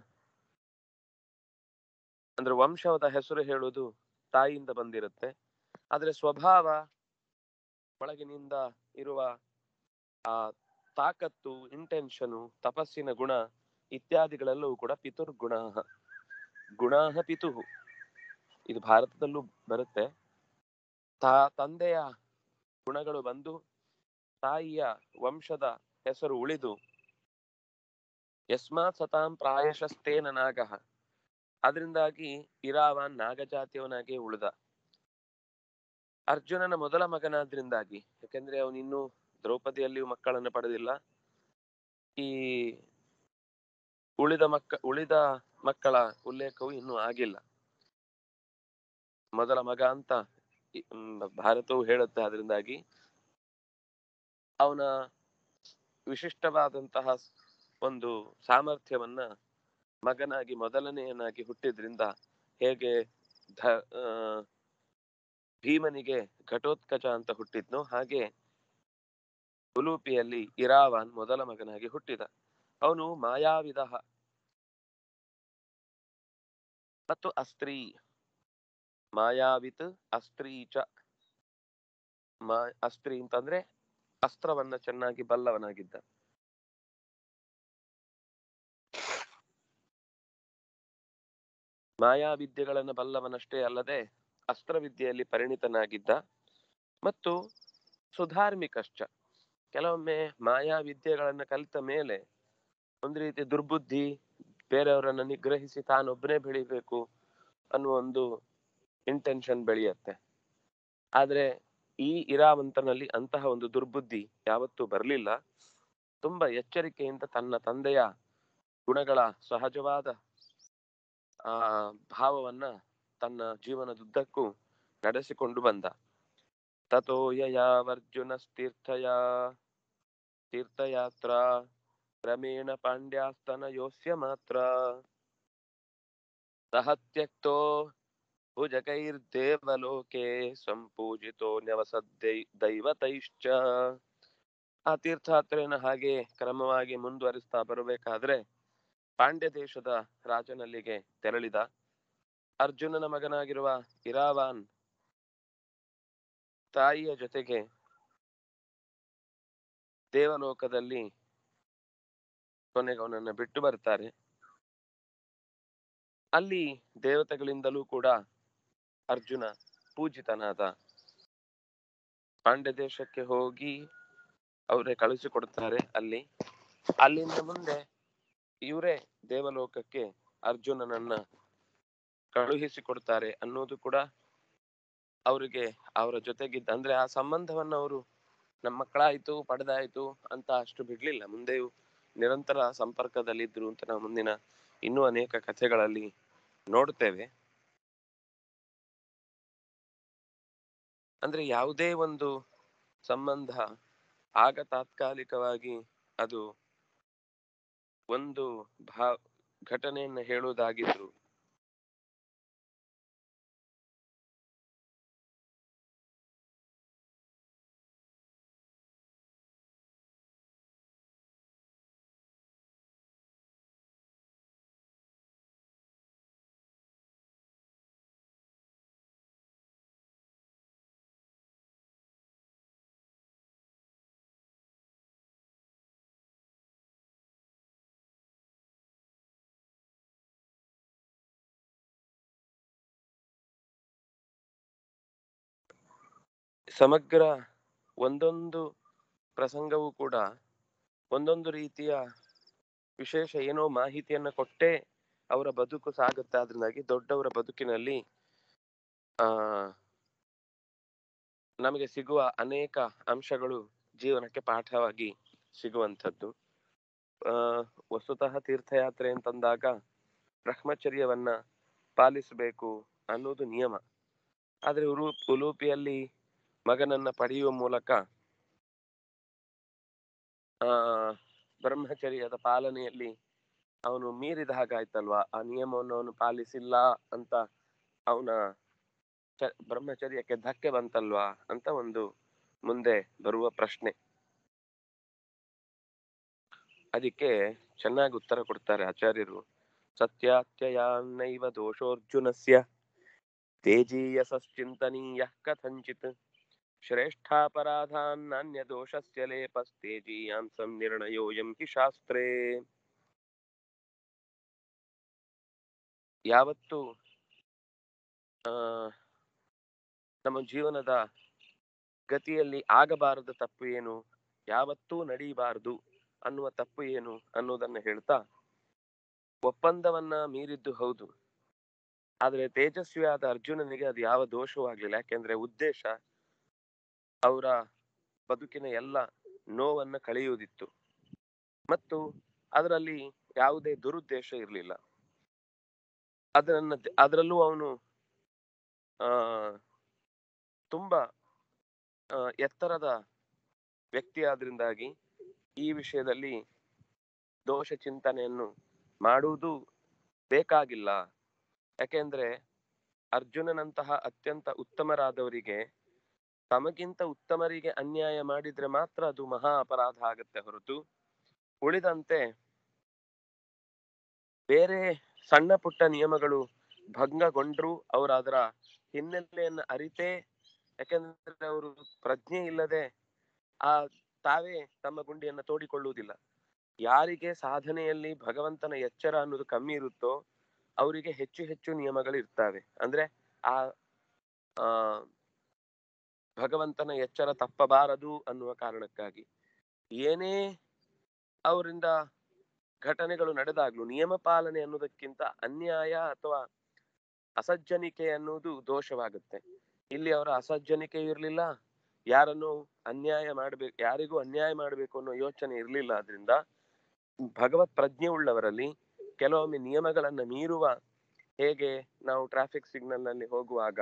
ಅಂದ್ರೆ ವಂಶದ ಹೆಸರು ಹೇಳುವುದು ತಾಯಿಯಿಂದ ಬಂದಿರುತ್ತೆ ಆದ್ರೆ ಸ್ವಭಾವ ಒಳಗಿನಿಂದ ಇರುವ ಆ ತಾಕತ್ತು ಇಂಟೆನ್ಷನು ತಪಸ್ಸಿನ ಗುಣ ಇತ್ಯಾದಿಗಳೆಲ್ಲವೂ ಕೂಡ ಪಿತುರ್ಗುಣ ಗುಣಾಹ ಪಿತುಹು ಇದು ಭಾರತದಲ್ಲೂ ಬರುತ್ತೆ ತಾ ತಂದೆಯ ಗುಣಗಳು ಬಂದು ತಾಯಿಯ ವಂಶದ ಹೆಸರು ಉಳಿದು ಯಸ್ಮಾತ್ ಸತಾಂ ಪ್ರಾಯಶಸ್ತೇನ ನಾಗಃ ಅದರಿಂದಾಗಿ ಇರಾವನ್ ನಾಗಜಾತಿಯವನಾಗಿ ಉಳಿದ ಅರ್ಜುನನ ಮೊದಲ ಮಗನಾದ್ರಿಂದಾಗಿ ಯಾಕೆಂದ್ರೆ ಅವನಿನ್ನೂ ದ್ರೌಪದಿಯಲ್ಲಿಯೂ ಮಕ್ಕಳನ್ನು ಪಡೆದಿಲ್ಲ ಈ ಉಳಿದ ಮಕ್ಕ ಉಳಿದ ಮಕ್ಕಳ ಉಲ್ಲೇಖವು ಇನ್ನೂ ಆಗಿಲ್ಲ ಮೊದಲ ಮಗ ಅಂತ ಈ- ಮ್, ಭಾರತವು ಹೇಳುತ್ತೆ ಅದರಿಂದಾಗಿ ಅವನ ವಿಶಿಷ್ಟವಾದಂತಹ ಒಂದು ಸಾಮರ್ಥ್ಯವನ್ನ ಮಗನಾಗಿ ಮೊದಲನೆಯನಾಗಿ ಹುಟ್ಟಿದ್ರಿಂದ ಹೇಗೆ ಧ ಆ, ಭೀಮನಿಗೆ ಘಟೋತ್ಕಚ ಅಂತ ಹುಟ್ಟಿದ್ನೋ ಹಾಗೆ ಉಲೂಪಿಯಲ್ಲಿ ಇರಾವಾನ್ ಮೊದಲ ಮಗನಾಗಿ ಹುಟ್ಟಿದ ಅವನು ಮಾಯಾವಿದ ಮತ್ತು ಅಸ್ತ್ರೀ ಮಾಯಾವಿತ್ ಅಸ್ತ್ರೀ ಚ ಮಾ ಅಸ್ತ್ರಿ ಅಂತಂದ್ರೆ ಅಸ್ತ್ರವನ್ನ ಚೆನ್ನಾಗಿ ಬಲ್ಲವನಾಗಿದ್ದ ಮಾಯಾವಿದ್ಯೆಗಳನ್ನು ಬಲ್ಲವನಷ್ಟೇ ಅಲ್ಲದೆ ಅಸ್ತ್ರವಿದ್ಯೆಯಲ್ಲಿ ಪರಿಣಿತನಾಗಿದ್ದ ಮತ್ತು ಸುಧಾರ್ಮಿಕಶ್ಚ ಕೆಲವೊಮ್ಮೆ ಮಾಯಾವಿದ್ಯೆಗಳನ್ನ ಕಲಿತ ಮೇಲೆ ಒಂದು ರೀತಿ ದುರ್ಬುದ್ಧಿ ಬೇರೆಯವರನ್ನ ನಿಗ್ರಹಿಸಿ ತಾನೊಬ್ಬನೇ ಬೆಳಿಬೇಕು ಅನ್ನುವ ಒಂದು ಇಂಟೆನ್ಷನ್ ಬೆಳೆಯತ್ತೆ ಆದ್ರೆ ಈ ಇರಾವಂತನಲ್ಲಿ ಅಂತಹ ಒಂದು ದುರ್ಬುದ್ಧಿ ಯಾವತ್ತೂ ಬರಲಿಲ್ಲ ತುಂಬಾ ಎಚ್ಚರಿಕೆಯಿಂದ ತನ್ನ ತಂದೆಯ ಗುಣಗಳ ಸಹಜವಾದ ಆ ಭಾವವನ್ನ ತನ್ನ ಜೀವನದುದ್ದಕ್ಕೂ ನಡೆಸಿಕೊಂಡು ಬಂದ ತಥೋ ಯಯಾವರ್ಜುನಸ್ತೀರ್ಥಯ ತೀರ್ಥಯಾತ್ರ ಕ್ರಮೇಣ ಪಾಂಡ್ಯಾಸ್ತನಯೋಸ್ಯ ಮಾತ್ರ ಸಹ ತ್ಯಕ್ತೋ ಭುಜಕೈರ್ದೇವಲೋಕೆ ಸಂಪೂಜಿತೋ ನ್ಯವಸದ್ದೈ ದೈವತೈಶ್ಚ ಆ ತೀರ್ಥಯಾತ್ರೆಯನ್ನು ಹಾಗೆ ಕ್ರಮವಾಗಿ ಮುಂದುವರಿಸ್ತಾ ಬರಬೇಕಾದ್ರೆ ಪಾಂಡ್ಯ ದೇಶದ ರಾಜನಲ್ಲಿಗೆ ತೆರಳಿದ ಅರ್ಜುನನ ಮಗನಾಗಿರುವ ಇರಾವಾನ್ ತಾಯಿಯ ಜೊತೆಗೆ ದೇವಲೋಕದಲ್ಲಿ ಕೊನೆಗೆ ಅವನನ್ನ ಬಿಟ್ಟು ಬರ್ತಾರೆ ಅಲ್ಲಿ ದೇವತೆಗಳಿಂದಲೂ ಕೂಡ ಅರ್ಜುನ ಪೂಜಿತನಾದ ಪಾಂಡ್ಯ ದೇಶಕ್ಕೆ ಹೋಗಿ ಅವರೇ ಕಳಿಸಿಕೊಡ್ತಾರೆ ಅಲ್ಲಿ ಅಲ್ಲಿಂದ ಮುಂದೆ ಇವರೇ ದೇವಲೋಕಕ್ಕೆ ಅರ್ಜುನನನ್ನ ಕಳುಹಿಸಿಕೊಡ್ತಾರೆ ಅನ್ನೋದು ಕೂಡ ಅವರಿಗೆ ಅವರ ಜೊತೆಗಿದ್ದ ಅಂದ್ರೆ ಆ ಸಂಬಂಧವನ್ನ ಅವರು ನಮ್ಮ ಮಕ್ಕಳಾಯ್ತು ಪಡೆದಾಯ್ತು ಅಂತ ಅಷ್ಟು ಬಿಡ್ಲಿಲ್ಲ ಮುಂದೆಯೂ ನಿರಂತರ ಸಂಪರ್ಕದಲ್ಲಿದ್ರು ಅಂತ ನಾವು ಮುಂದಿನ ಇನ್ನೂ ಅನೇಕ ಕಥೆಗಳಲ್ಲಿ ನೋಡ್ತೇವೆ ಅಂದ್ರೆ ಯಾವುದೇ ಒಂದು ಸಂಬಂಧ ಆಗ ತಾತ್ಕಾಲಿಕವಾಗಿ ಅದು ಒಂದು ಭಾ ಘಟನೆಯನ್ನ ಹೇಳುವುದಾಗಿದ್ರು ಸಮಗ್ರ ಒಂದೊಂದು ಪ್ರಸಂಗವೂ ಕೂಡ ಒಂದೊಂದು ರೀತಿಯ ವಿಶೇಷ ಏನೋ ಮಾಹಿತಿಯನ್ನ ಕೊಟ್ಟೇ ಅವರ ಬದುಕು ಸಾಗುತ್ತೆ ಅದರಿಂದಾಗಿ ದೊಡ್ಡವರ ಬದುಕಿನಲ್ಲಿ ಆ ನಮಗೆ ಸಿಗುವ ಅನೇಕ ಅಂಶಗಳು ಜೀವನಕ್ಕೆ ಪಾಠವಾಗಿ ಸಿಗುವಂಥದ್ದು ಆ ವಸ್ತುತಃ ತೀರ್ಥಯಾತ್ರೆ ಅಂತಂದಾಗ ಬ್ರಹ್ಮಚರ್ಯವನ್ನ ಪಾಲಿಸಬೇಕು ಅನ್ನೋದು ನಿಯಮ ಆದ್ರೆ ಉರು ಉಲೂಪಿಯಲ್ಲಿ ಮಗನನ್ನ ಪಡೆಯುವ ಮೂಲಕ ಆ ಬ್ರಹ್ಮಚರ್ಯದ ಪಾಲನೆಯಲ್ಲಿ ಅವನು ಮೀರಿದ ಹಾಗಾಯ್ತಲ್ವಾ ಆ ನಿಯಮವನ್ನು ಅವನು ಪಾಲಿಸಿಲ್ಲ ಅಂತ ಅವನ ಬ್ರಹ್ಮಚರ್ಯಕ್ಕೆ ಧಕ್ಕೆ ಬಂತಲ್ವಾ ಅಂತ ಒಂದು ಮುಂದೆ ಬರುವ ಪ್ರಶ್ನೆ ಅದಕ್ಕೆ ಚೆನ್ನಾಗಿ ಉತ್ತರ ಕೊಡ್ತಾರೆ ಆಚಾರ್ಯರು ಸತ್ಯಾತ್ಯಯಾನ್ನೈವ ದೋಷೋರ್ಜುನಸ್ಯ ತೇಜೀಯಸಶ್ಚಿಂತನೀಯ ಕಥಂಚಿತ್ ಶ್ರೇಷ್ಠಾಪರಾಧಾನ್ನಾನ್ಯ ದೋಷಸ್ಯ ಲೇಪಸ್ತೇಜೀಯಾಂಸಂ ನಿರ್ಣಯೋಯಂ ಹಿ ಶಾಸ್ತ್ರೇ ಯಾವತ್ತು ಆ ನಮ್ಮ ಜೀವನದ ಗತಿಯಲ್ಲಿ ಆಗಬಾರದ ತಪ್ಪು ಏನು ಯಾವತ್ತೂ ನಡೀಬಾರದು ಅನ್ನುವ ತಪ್ಪು ಏನು ಅನ್ನೋದನ್ನ ಹೇಳ್ತಾ ಒಪ್ಪಂದವನ್ನ ಮೀರಿದ್ದು ಹೌದು ಆದ್ರೆ ತೇಜಸ್ವಿಯಾದ ಅರ್ಜುನನಿಗೆ ಅದು ಯಾವ ದೋಷವೂ ಆಗ್ಲಿಲ್ಲ ಯಾಕೆಂದ್ರೆ ಉದ್ದೇಶ ಅವರ ಬದುಕಿನ ಎಲ್ಲ ನೋವನ್ನ ಕಳೆಯುವುದಿತ್ತು ಮತ್ತು ಅದರಲ್ಲಿ ಯಾವುದೇ ದುರುದ್ದೇಶ ಇರಲಿಲ್ಲ ಅದನ್ನ ಅದರಲ್ಲೂ ಅವನು ಆ ತುಂಬಾ ಆ, ಎತ್ತರದ ವ್ಯಕ್ತಿ ಆದ್ರಿಂದಾಗಿ ಈ ವಿಷಯದಲ್ಲಿ ದೋಷ ಚಿಂತನೆಯನ್ನು ಮಾಡುವುದು ಬೇಕಾಗಿಲ್ಲ ಯಾಕೆಂದ್ರೆ ಅರ್ಜುನನಂತಹ ಅತ್ಯಂತ ಉತ್ತಮರಾದವರಿಗೆ ತಮಗಿಂತ ಉತ್ತಮರಿಗೆ ಅನ್ಯಾಯ ಮಾಡಿದ್ರೆ ಮಾತ್ರ ಅದು ಮಹಾ ಅಪರಾಧ ಆಗತ್ತೆ ಹೊರತು ಉಳಿದಂತೆ ಬೇರೆ ಸಣ್ಣ ಪುಟ್ಟ ನಿಯಮಗಳು ಭಂಗಗೊಂಡ್ರು ಅವರು ಅದರ ಹಿನ್ನೆಲೆಯನ್ನ ಅರಿತೇ ಯಾಕೆಂದ್ರೆ ಅವರು ಪ್ರಜ್ಞೆ ಇಲ್ಲದೆ ಆ ತಾವೇ ತಮ್ಮ ಗುಂಡಿಯನ್ನ ತೋಡಿಕೊಳ್ಳುವುದಿಲ್ಲ ಯಾರಿಗೆ ಸಾಧನೆಯಲ್ಲಿ ಭಗವಂತನ ಎಚ್ಚರ ಅನ್ನೋದು ಕಮ್ಮಿ ಇರುತ್ತೋ ಅವರಿಗೆ ಹೆಚ್ಚು ಹೆಚ್ಚು ನಿಯಮಗಳು ಇರ್ತವೆ ಅಂದ್ರೆ ಆ ಆ ಭಗವಂತನ ಎಚ್ಚರ ತಪ್ಪಬಾರದು ಅನ್ನುವ ಕಾರಣಕ್ಕಾಗಿ ಏನೇ ಅವರಿಂದ ಘಟನೆಗಳು ನಡೆದಾಗ್ಲೂ ನಿಯಮ ಪಾಲನೆ ಅನ್ನೋದಕ್ಕಿಂತ ಅನ್ಯಾಯ ಅಥವಾ ಅಸಜ್ಜನಿಕೆ ಅನ್ನುವುದು ದೋಷವಾಗುತ್ತೆ ಇಲ್ಲಿ ಅವರ ಅಸಜ್ಜನಿಕೆ ಇರಲಿಲ್ಲ ಯಾರನ್ನು ಅನ್ಯಾಯ ಮಾಡ್ಬೇಕು ಯಾರಿಗೂ ಅನ್ಯಾಯ ಮಾಡ್ಬೇಕು ಅನ್ನೋ ಯೋಚನೆ ಇರಲಿಲ್ಲ ಆದ್ರಿಂದ ಭಗವತ್ ಪ್ರಜ್ಞೆ ಉಳ್ಳವರಲ್ಲಿ ಕೆಲವೊಮ್ಮೆ ನಿಯಮಗಳನ್ನ ಮೀರುವ ಹೇಗೆ ನಾವು ಟ್ರಾಫಿಕ್ ಸಿಗ್ನಲ್ ನಲ್ಲಿ ಹೋಗುವಾಗ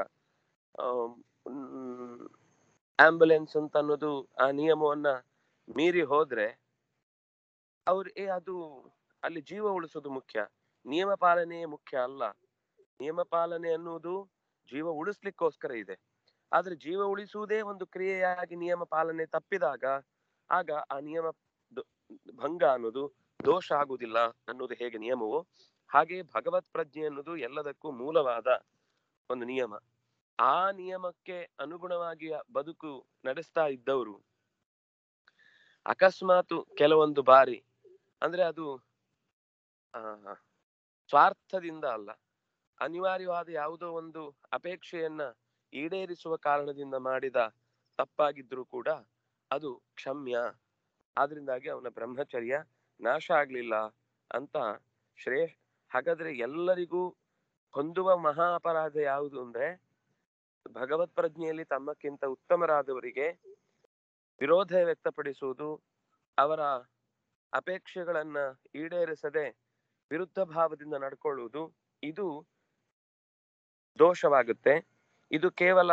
ಆಂಬುಲೆನ್ಸ್ ಅಂತ ಅನ್ನೋದು ಆ ನಿಯಮವನ್ನ ಮೀರಿ ಹೋದ್ರೆ ಅವ್ರಿಗೆ ಅದು ಅಲ್ಲಿ ಜೀವ ಉಳಿಸೋದು ಮುಖ್ಯ ನಿಯಮ ಪಾಲನೆ ಮುಖ್ಯ ಅಲ್ಲ ನಿಯಮ ಪಾಲನೆ ಅನ್ನುವುದು ಜೀವ ಉಳಿಸ್ಲಿಕ್ಕೋಸ್ಕರ ಇದೆ ಆದ್ರೆ ಜೀವ ಉಳಿಸುವುದೇ ಒಂದು ಕ್ರಿಯೆಯಾಗಿ ನಿಯಮ ಪಾಲನೆ ತಪ್ಪಿದಾಗ ಆಗ ಆ ನಿಯಮ ದ- ಭಂಗ ಅನ್ನೋದು ದೋಷ ಆಗುವುದಿಲ್ಲ ಅನ್ನೋದು ಹೇಗೆ ನಿಯಮವೋ ಹಾಗೆ ಭಗವತ್ ಪ್ರಜ್ಞೆ ಅನ್ನೋದು ಎಲ್ಲದಕ್ಕೂ ಮೂಲವಾದ ಒಂದು ನಿಯಮ ಆ ನಿಯಮಕ್ಕೆ ಅನುಗುಣವಾಗಿ ಬದುಕು ನಡೆಸ್ತಾ ಇದ್ದವರು ಅಕಸ್ಮಾತ್ ಕೆಲವೊಂದು ಬಾರಿ ಅಂದ್ರೆ ಅದು ಆ ಸ್ವಾರ್ಥದಿಂದ ಅಲ್ಲ ಅನಿವಾರ್ಯವಾದ ಯಾವುದೋ ಒಂದು ಅಪೇಕ್ಷೆಯನ್ನ ಈಡೇರಿಸುವ ಕಾರಣದಿಂದ ಮಾಡಿದ ತಪ್ಪಾಗಿದ್ರು ಕೂಡ ಅದು ಕ್ಷಮ್ಯ ಆದ್ರಿಂದಾಗಿ ಅವನ ಬ್ರಹ್ಮಚರ್ಯ ನಾಶ ಆಗ್ಲಿಲ್ಲ ಅಂತ ಶ್ರೇ ಹಾಗಾದ್ರೆ ಎಲ್ಲರಿಗೂ ಹೊಂದುವ ಮಹಾ ಅಪರಾಧ ಯಾವುದು ಅಂದ್ರೆ ಭಗವತ್ ಪ್ರಜ್ಞೆಯಲ್ಲಿ ತಮ್ಮಕ್ಕಿಂತ ಉತ್ತಮರಾದವರಿಗೆ ವಿರೋಧ ವ್ಯಕ್ತಪಡಿಸುವುದು ಅವರ ಅಪೇಕ್ಷೆಗಳನ್ನ ಈಡೇರಿಸದೆ ವಿರುದ್ಧ ಭಾವದಿಂದ ನಡ್ಕೊಳ್ಳುವುದು ಇದು ದೋಷವಾಗುತ್ತೆ ಇದು ಕೇವಲ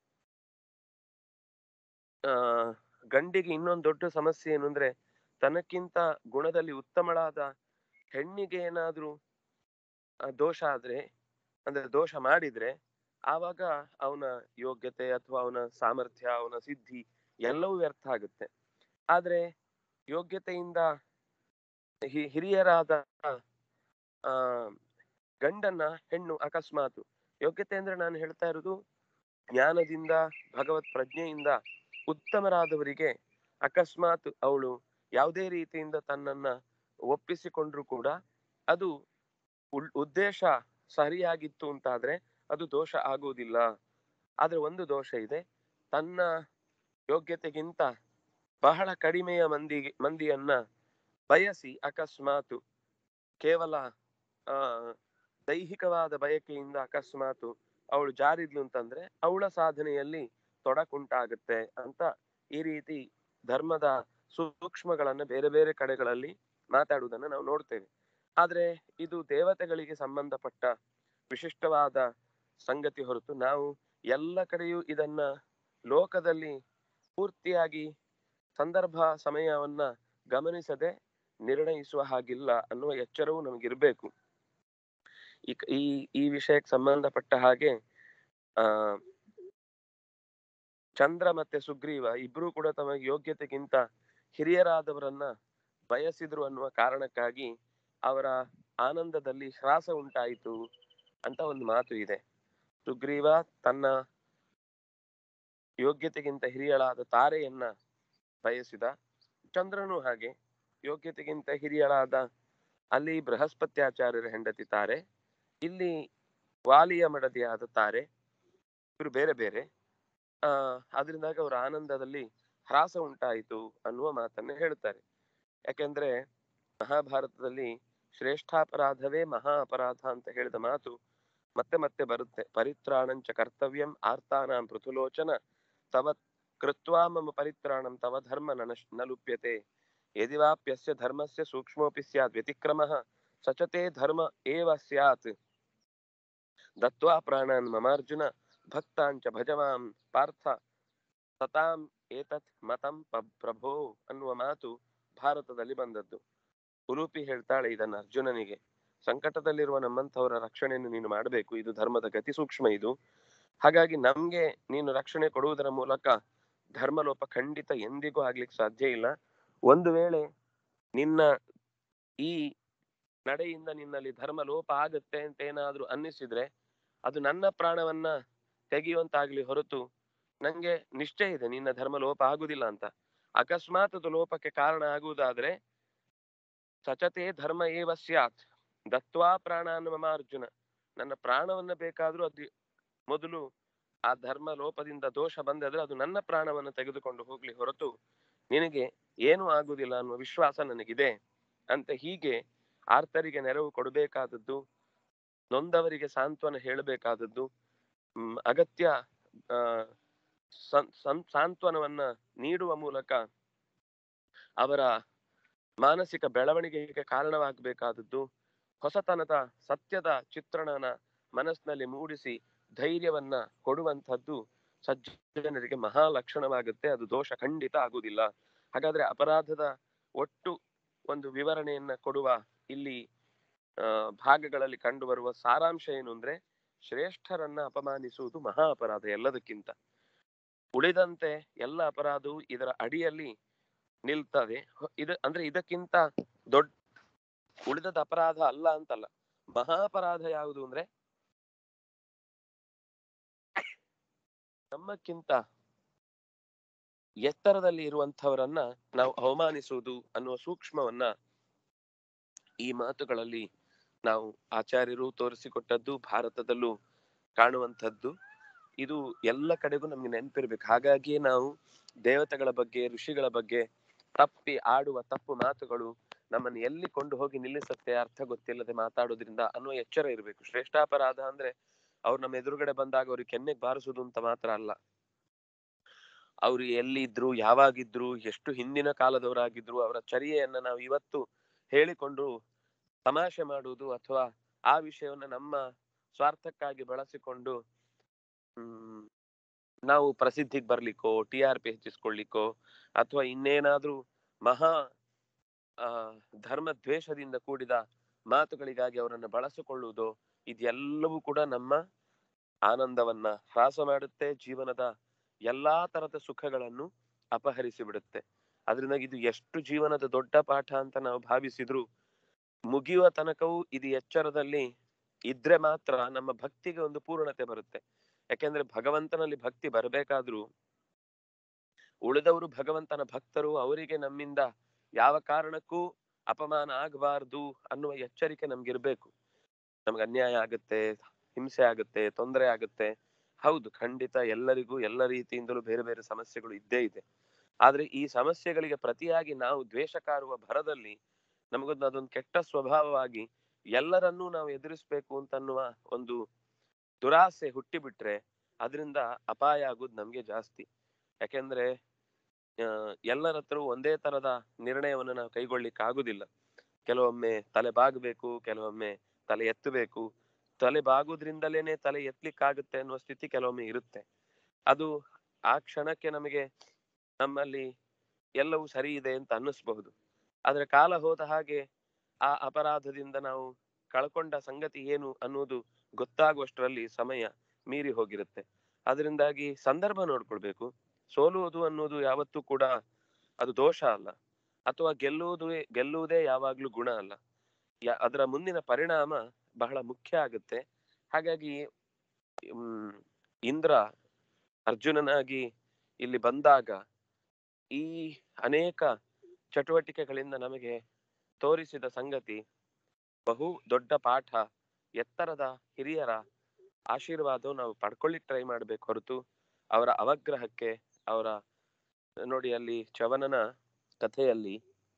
ಆ ಗಂಡಿಗೆ ಇನ್ನೊಂದು ದೊಡ್ಡ ಸಮಸ್ಯೆ ಏನು ಅಂದ್ರೆ ತನಕ್ಕಿಂತ ಗುಣದಲ್ಲಿ ಉತ್ತಮಳಾದ ಹೆಣ್ಣಿಗೆ ಏನಾದ್ರೂ ಆ, ದೋಷ ಆದ್ರೆ ಅಂದ್ರೆ ದೋಷ ಮಾಡಿದ್ರೆ ಆವಾಗ ಅವನ ಯೋಗ್ಯತೆ ಅಥವಾ ಅವನ ಸಾಮರ್ಥ್ಯ ಅವನ ಸಿದ್ಧಿ ಎಲ್ಲವೂ ವ್ಯರ್ಥ ಆಗುತ್ತೆ ಆದ್ರೆ ಯೋಗ್ಯತೆಯಿಂದ ಹಿ- ಹಿರಿಯರಾದ ಆ ಗಂಡನ್ನ ಹೆಣ್ಣು ಅಕಸ್ಮಾತ್ ಯೋಗ್ಯತೆ ಅಂದ್ರೆ ನಾನು ಹೇಳ್ತಾ ಇರೋದು ಜ್ಞಾನದಿಂದ ಭಗವತ್ ಪ್ರಜ್ಞೆಯಿಂದ ಉತ್ತಮರಾದವರಿಗೆ ಅಕಸ್ಮಾತ್ ಅವಳು ಯಾವುದೇ ರೀತಿಯಿಂದ ತನ್ನನ್ನ ಒಪ್ಪಿಸಿಕೊಂಡ್ರು ಕೂಡ ಅದು ಉಳ್- ಉದ್ದೇಶ ಸರಿಯಾಗಿತ್ತು ಅಂತಾದ್ರೆ ಅದು ದೋಷ ಆಗುವುದಿಲ್ಲ ಆದ್ರೆ ಒಂದು ದೋಷ ಇದೆ ತನ್ನ ಯೋಗ್ಯತೆಗಿಂತ ಬಹಳ ಕಡಿಮೆಯ ಮಂದಿಗೆ ಮಂದಿಯನ್ನ ಬಯಸಿ ಅಕಸ್ಮಾತ್ ಕೇವಲ ಆ ದೈಹಿಕವಾದ ಬಯಕೆಯಿಂದ ಅಕಸ್ಮಾತ್ ಅವಳು ಜಾರಿದ್ಲು ಅಂತಂದ್ರೆ ಅವಳ ಸಾಧನೆಯಲ್ಲಿ ತೊಡಕುಂಟಾಗುತ್ತೆ ಅಂತ ಈ ರೀತಿ ಧರ್ಮದ ಸೂಕ್ಷ್ಮಗಳನ್ನ ಬೇರೆ ಬೇರೆ ಕಡೆಗಳಲ್ಲಿ ಮಾತಾಡುವುದನ್ನ ನಾವು ನೋಡ್ತೇವೆ ಆದ್ರೆ ಇದು ದೇವತೆಗಳಿಗೆ ಸಂಬಂಧಪಟ್ಟ ವಿಶಿಷ್ಟವಾದ ಸಂಗತಿ ಹೊರತು ನಾವು ಎಲ್ಲ ಕಡೆಯೂ ಇದನ್ನ ಲೋಕದಲ್ಲಿ ಪೂರ್ತಿಯಾಗಿ ಸಂದರ್ಭ ಸಮಯವನ್ನ ಗಮನಿಸದೆ ನಿರ್ಣಯಿಸುವ ಹಾಗಿಲ್ಲ ಅನ್ನುವ ಎಚ್ಚರವು ನಮಗಿರ್ಬೇಕು ಈ ಕ- ಈ ಈ ವಿಷಯಕ್ಕೆ ಸಂಬಂಧಪಟ್ಟ ಹಾಗೆ ಆ ಚಂದ್ರ ಮತ್ತೆ ಸುಗ್ರೀವ ಇಬ್ರು ಕೂಡ ತಮಗೆ ಯೋಗ್ಯತೆಗಿಂತ ಹಿರಿಯರಾದವರನ್ನ ಬಯಸಿದ್ರು ಅನ್ನುವ ಕಾರಣಕ್ಕಾಗಿ ಅವರ ಆನಂದದಲ್ಲಿ ಹ್ರಾಸ ಉಂಟಾಯಿತು ಅಂತ ಒಂದು ಮಾತು ಇದೆ ಸುಗ್ರೀವ ತನ್ನ ಯೋಗ್ಯತೆಗಿಂತ ಹಿರಿಯಳಾದ ತಾರೆಯನ್ನ ಬಯಸಿದ ಚಂದ್ರನು ಹಾಗೆ ಯೋಗ್ಯತೆಗಿಂತ ಹಿರಿಯಳಾದ ಅಲ್ಲಿ ಬೃಹಸ್ಪತ್ಯಾಚಾರ್ಯರ ಹೆಂಡತಿ ತಾರೆ ಇಲ್ಲಿ ವಾಲಿಯ ಮಡದಿಯಾದ ತಾರೆ ಇವರು ಬೇರೆ ಬೇರೆ ಆ ಅದರಿಂದಾಗಿ ಅವರ ಆನಂದದಲ್ಲಿ ಹ್ರಾಸ ಉಂಟಾಯಿತು ಅನ್ನುವ ಮಾತನ್ನ ಹೇಳ್ತಾರೆ ಯಾಕೆಂದ್ರೆ ಮಹಾಭಾರತದಲ್ಲಿ ಶ್ರೇಷ್ಠಾಪರಾಧವೇ ಮಹಾ ಅಪರಾಧ ಅಂತ ಹೇಳಿದ ಮಾತು ಮತ್ತೆ ಮತ್ತೆ ಬರುತ್ತೆ ಪರಿತ್ರಾಣಂಚ ಕರ್ತವ್ಯಂ ಆರ್ತಾನಾಂ ಪೃಥುಲೋಚನ ತವ ಕೃತ್ವಾ ಮಮ ಪರಿತ್ರಾಣಂ ತವ ಧರ್ಮ ನನ ನ ಲುಪ್ಯತೆ ಯದಿವಾಪ್ಯಸ್ಯ ಧರ್ಮಸ್ಯ ಸೂಕ್ಷ್ಮೋಪಿ ಸ್ಯಾತ್ ವ್ಯತಿಕ್ರಮಃ ಸಚತೆ ಧರ್ಮ ಏವ ಸ್ಯಾತ್ ದತ್ವಾ ಪ್ರಾಣಾನ್ ಮಮಾರ್ಜುನ ಭಕ್ತಾಂಚ ಭಜವಾಂ ಪಾರ್ಥ ಸತಾಂ ಏತತ್ ಮತಂ ಪ- ಪ್ರಭೋ ಅನ್ನುವ ಮಾತು ಭಾರತದಲ್ಲಿ ಬಂದದ್ದು ಉಲೂಪಿ ಹೇಳ್ತಾಳೆ ಇದನ್ನ ಅರ್ಜುನನಿಗೆ ಸಂಕಟದಲ್ಲಿರುವ ನಮ್ಮಂಥವರ ರಕ್ಷಣೆಯನ್ನು ನೀನು ಮಾಡಬೇಕು ಇದು ಧರ್ಮದ ಗತಿ ಸೂಕ್ಷ್ಮ ಇದು ಹಾಗಾಗಿ ನಮ್ಗೆ ನೀನು ರಕ್ಷಣೆ ಕೊಡುವುದರ ಮೂಲಕ ಧರ್ಮಲೋಪ ಖಂಡಿತ ಎಂದಿಗೂ ಆಗ್ಲಿಕ್ಕೆ ಸಾಧ್ಯ ಇಲ್ಲ ಒಂದು ವೇಳೆ ನಿನ್ನ ಈ ನಡೆಯಿಂದ ನಿನ್ನಲ್ಲಿ ಧರ್ಮ ಲೋಪ ಆಗುತ್ತೆ ಅಂತ ಏನಾದ್ರೂ ಅನ್ನಿಸಿದ್ರೆ ಅದು ನನ್ನ ಪ್ರಾಣವನ್ನ ತೆಗೆಯುವಂತಾಗ್ಲಿ ಹೊರತು ನಂಗೆ ನಿಶ್ಚಯ ಇದೆ ನಿನ್ನ ಧರ್ಮ ಲೋಪ ಆಗುದಿಲ್ಲ ಅಂತ ಅಕಸ್ಮಾತ್ ಅದು ಲೋಪಕ್ಕೆ ಕಾರಣ ಆಗುವುದಾದ್ರೆ ಸಚತೆ ಧರ್ಮ ಏವ ಸ್ಯಾತ್ ದತ್ವಾ ಪ್ರಾಣಾನ್ ಮಮ ಅರ್ಜುನ ನನ್ನ ಪ್ರಾಣವನ್ನ ಬೇಕಾದ್ರೂ ಅದು ಮೊದಲು ಆ ಧರ್ಮ ಲೋಪದಿಂದ ದೋಷ ಬಂದಾದ್ರೆ ಅದು ನನ್ನ ಪ್ರಾಣವನ್ನು ತೆಗೆದುಕೊಂಡು ಹೋಗ್ಲಿ ಹೊರತು ನಿನಗೆ ಏನೂ ಆಗುದಿಲ್ಲ ಅನ್ನುವ ವಿಶ್ವಾಸ ನನಗಿದೆ ಅಂತ ಹೀಗೆ ಆರ್ತರಿಗೆ ನೆರವು ಕೊಡಬೇಕಾದದ್ದು ನೊಂದವರಿಗೆ ಸಾಂತ್ವನ ಹೇಳಬೇಕಾದದ್ದು ಹ್ಮ್, ಅಗತ್ಯ ಆ ಸಂ- ಸಂ- ಸಾಂತ್ವನವನ್ನ ನೀಡುವ ಮೂಲಕ ಅವರ ಮಾನಸಿಕ ಬೆಳವಣಿಗೆಗೆ ಕಾರಣವಾಗಬೇಕಾದದ್ದು ಹೊಸತನದ ಸತ್ಯದ ಚಿತ್ರಣನ ಮನಸ್ಸಿನಲ್ಲಿ ಮೂಡಿಸಿ ಧೈರ್ಯವನ್ನ ಕೊಡುವಂಥದ್ದು ಸಜ್ಜನರಿಗೆ ಮಹಾ ಲಕ್ಷಣವಾಗುತ್ತೆ ಅದು ದೋಷ ಖಂಡಿತ ಆಗುವುದಿಲ್ಲ ಹಾಗಾದ್ರೆ ಅಪರಾಧದ ಒಟ್ಟು ಒಂದು ವಿವರಣೆಯನ್ನ ಕೊಡುವ ಇಲ್ಲಿ ಆ, ಭಾಗಗಳಲ್ಲಿ ಕಂಡುಬರುವ ಸಾರಾಂಶ ಏನು ಅಂದ್ರೆ ಶ್ರೇಷ್ಠರನ್ನ ಅಪಮಾನಿಸುವುದು ಮಹಾ ಅಪರಾಧ ಎಲ್ಲದಕ್ಕಿಂತ ಉಳಿದಂತೆ ಎಲ್ಲ ಅಪರಾಧವು ಇದರ ಅಡಿಯಲ್ಲಿ ನಿಲ್ತದೆ ಹೊ- ಇದು ಅಂದ್ರೆ ಇದಕ್ಕಿಂತ ದೊಡ್ಡ ಉಳಿದದ ಅಪರಾಧ ಅಲ್ಲ ಅಂತಲ್ಲ ಮಹಾ ಅಪರಾಧ ಯಾವುದು ಅಂದ್ರೆ ನಮ್ಮಕ್ಕಿಂತ ಎತ್ತರದಲ್ಲಿ ಇರುವಂತವರನ್ನ ನಾವು ಅವಮಾನಿಸುವುದು ಅನ್ನುವ ಸೂಕ್ಷ್ಮವನ್ನ ಈ ಮಾತುಗಳಲ್ಲಿ ನಾವು ಆಚಾರ್ಯರು ತೋರಿಸಿಕೊಟ್ಟದ್ದು ಭಾರತದಲ್ಲೂ ಕಾಣುವಂಥದ್ದು ಇದು ಎಲ್ಲ ಕಡೆಗೂ ನಮ್ಗೆ ನೆನಪಿರ್ಬೇಕು ಹಾಗಾಗಿಯೇ ನಾವು ದೇವತೆಗಳ ಬಗ್ಗೆ ಋಷಿಗಳ ಬಗ್ಗೆ ತಪ್ಪಿ ಆಡುವ ತಪ್ಪು ಮಾತುಗಳು ನಮ್ಮನ್ನು ಎಲ್ಲಿ ಕೊಂಡು ಹೋಗಿ ನಿಲ್ಲಿಸುತ್ತೆ ಅರ್ಥ ಗೊತ್ತಿಲ್ಲದೆ ಮಾತಾಡೋದ್ರಿಂದ ಅನ್ನುವ ಎಚ್ಚರ ಇರಬೇಕು ಶ್ರೇಷ್ಠಾಪರಾಧ ಅಂದ್ರೆ ಅವ್ರು ನಮ್ಮ ಎದುರುಗಡೆ ಬಂದಾಗ ಅವ್ರಿಗೆ ಕೆನ್ನೆಗೆ ಬಾರಿಸುದು ಅಂತ ಮಾತ್ರ ಅಲ್ಲ ಅವ್ರು ಎಲ್ಲಿದ್ರು ಯಾವಾಗಿದ್ರು ಎಷ್ಟು ಹಿಂದಿನ ಕಾಲದವರಾಗಿದ್ರು ಅವರ ಚರ್ಯೆಯನ್ನ ನಾವು ಇವತ್ತು ಹೇಳಿಕೊಂಡು ತಮಾಷೆ ಮಾಡುವುದು ಅಥವಾ ಆ ವಿಷಯವನ್ನ ನಮ್ಮ ಸ್ವಾರ್ಥಕ್ಕಾಗಿ ಬಳಸಿಕೊಂಡು ಹ್ಮ್ ನಾವು ಪ್ರಸಿದ್ಧಿಗೆ ಬರ್ಲಿಕ್ಕೋ ಟಿ ಆರ್ ಪಿ ಹೆಚ್ಚಿಸ್ಕೊಳ್ಳಿಕ್ಕೋ ಅಥವಾ ಇನ್ನೇನಾದ್ರೂ ಮಹಾ ಆ ಧರ್ಮ ದ್ವೇಷದಿಂದ ಕೂಡಿದ ಮಾತುಗಳಿಗಾಗಿ ಅವರನ್ನ ಬಳಸಿಕೊಳ್ಳುವುದು ಇದೆಲ್ಲವೂ ಕೂಡ ನಮ್ಮ ಆನಂದವನ್ನ ಹ್ರಾಸ ಮಾಡುತ್ತೆ ಜೀವನದ ಎಲ್ಲಾ ತರದ ಸುಖಗಳನ್ನು ಅಪಹರಿಸಿ ಬಿಡುತ್ತೆ ಅದರಿಂದ ಇದು ಎಷ್ಟು ಜೀವನದ ದೊಡ್ಡ ಪಾಠ ಅಂತ ನಾವು ಭಾವಿಸಿದ್ರು ಮುಗಿಯುವ ತನಕವೂ ಇದು ಎಚ್ಚರದಲ್ಲಿ ಇದ್ರೆ ಮಾತ್ರ ನಮ್ಮ ಭಕ್ತಿಗೆ ಒಂದು ಪೂರ್ಣತೆ ಬರುತ್ತೆ ಯಾಕೆಂದ್ರೆ ಭಗವಂತನಲ್ಲಿ ಭಕ್ತಿ ಬರಬೇಕಾದ್ರೂ ಉಳಿದವರು ಭಗವಂತನ ಭಕ್ತರು ಅವರಿಗೆ ನಮ್ಮಿಂದ ಯಾವ ಕಾರಣಕ್ಕೂ ಅಪಮಾನ ಆಗಬಾರ್ದು ಅನ್ನುವ ಎಚ್ಚರಿಕೆ ನಮ್ಗಿರ್ಬೇಕು ನಮ್ಗೆ ಅನ್ಯಾಯ ಆಗುತ್ತೆ ಹಿಂಸೆ ಆಗುತ್ತೆ ತೊಂದರೆ ಆಗುತ್ತೆ ಹೌದು ಖಂಡಿತ ಎಲ್ಲರಿಗೂ ಎಲ್ಲ ರೀತಿಯಿಂದಲೂ ಬೇರೆ ಬೇರೆ ಸಮಸ್ಯೆಗಳು ಇದ್ದೇ ಇದೆ ಆದ್ರೆ ಈ ಸಮಸ್ಯೆಗಳಿಗೆ ಪ್ರತಿಯಾಗಿ ನಾವು ದ್ವೇಷ ಕಾರುವ ಭರದಲ್ಲಿ ನಮಗೊಂದು ಅದೊಂದು ಕೆಟ್ಟ ಸ್ವಭಾವವಾಗಿ ಎಲ್ಲರನ್ನೂ ನಾವು ಎದುರಿಸ್ಬೇಕು ಅಂತನ್ನುವ ಒಂದು ದುರಾಸೆ ಹುಟ್ಟಿಬಿಟ್ರೆ ಅದರಿಂದ ಅಪಾಯ ಆಗೋದು ನಮ್ಗೆ ಜಾಸ್ತಿ ಯಾಕೆಂದ್ರೆ ಆ, ಎಲ್ಲರ ಹತ್ರ ಒಂದೇ ತರದ ನಿರ್ಣಯವನ್ನು ನಾವು ಕೈಗೊಳ್ಳಿಕ್ಕೆ ಆಗುದಿಲ್ಲ ಕೆಲವೊಮ್ಮೆ ತಲೆ ಬಾಗಬೇಕು ಕೆಲವೊಮ್ಮೆ ತಲೆ ಎತ್ತಬೇಕು ತಲೆ ಬಾಗುದ್ರಿಂದಲೇನೆ ತಲೆ ಎತ್ತಲಿಕ್ಕಾಗುತ್ತೆ ಅನ್ನುವ ಸ್ಥಿತಿ ಕೆಲವೊಮ್ಮೆ ಇರುತ್ತೆ ಅದು ಆ ಕ್ಷಣಕ್ಕೆ ನಮಗೆ ನಮ್ಮಲ್ಲಿ ಎಲ್ಲವೂ ಸರಿ ಇದೆ ಅಂತ ಅನ್ನಿಸ್ಬಹುದು ಆದ್ರೆ ಕಾಲ ಹೋದ ಹಾಗೆ ಆ ಅಪರಾಧದಿಂದ ನಾವು ಕಳ್ಕೊಂಡ ಸಂಗತಿ ಏನು ಅನ್ನುವುದು ಗೊತ್ತಾಗುವಷ್ಟರಲ್ಲಿ ಸಮಯ ಮೀರಿ ಹೋಗಿರುತ್ತೆ ಅದರಿಂದಾಗಿ ಸಂದರ್ಭ ನೋಡ್ಕೊಳ್ಬೇಕು ಸೋಲುವುದು ಅನ್ನೋದು ಯಾವತ್ತೂ ಕೂಡ ಅದು ದೋಷ ಅಲ್ಲ ಅಥವಾ ಗೆಲ್ಲುವುದು ಗೆಲ್ಲುವುದೇ ಯಾವಾಗ್ಲೂ ಗುಣ ಅಲ್ಲ ಯಾ- ಅದರ ಮುಂದಿನ ಪರಿಣಾಮ ಬಹಳ ಮುಖ್ಯ ಆಗುತ್ತೆ ಹಾಗಾಗಿ ಹ್ಮ್ ಇಂದ್ರ ಅರ್ಜುನನಾಗಿ ಇಲ್ಲಿ ಬಂದಾಗ ಈ ಅನೇಕ ಚಟುವಟಿಕೆಗಳಿಂದ ನಮಗೆ ತೋರಿಸಿದ ಸಂಗತಿ ಬಹು ದೊಡ್ಡ ಪಾಠ ಎತ್ತರದ ಹಿರಿಯರ ಆಶೀರ್ವಾದ ನಾವು ಪಡ್ಕೊಳ್ಳಿಕ್ ಟ್ರೈ ಮಾಡ್ಬೇಕು ಹೊರತು ಅವರ ಅವಗ್ರಹಕ್ಕೆ ಅವರ ನೋಡಿ ಅಲ್ಲಿ ಚವನನ ಕಥೆಯಲ್ಲಿ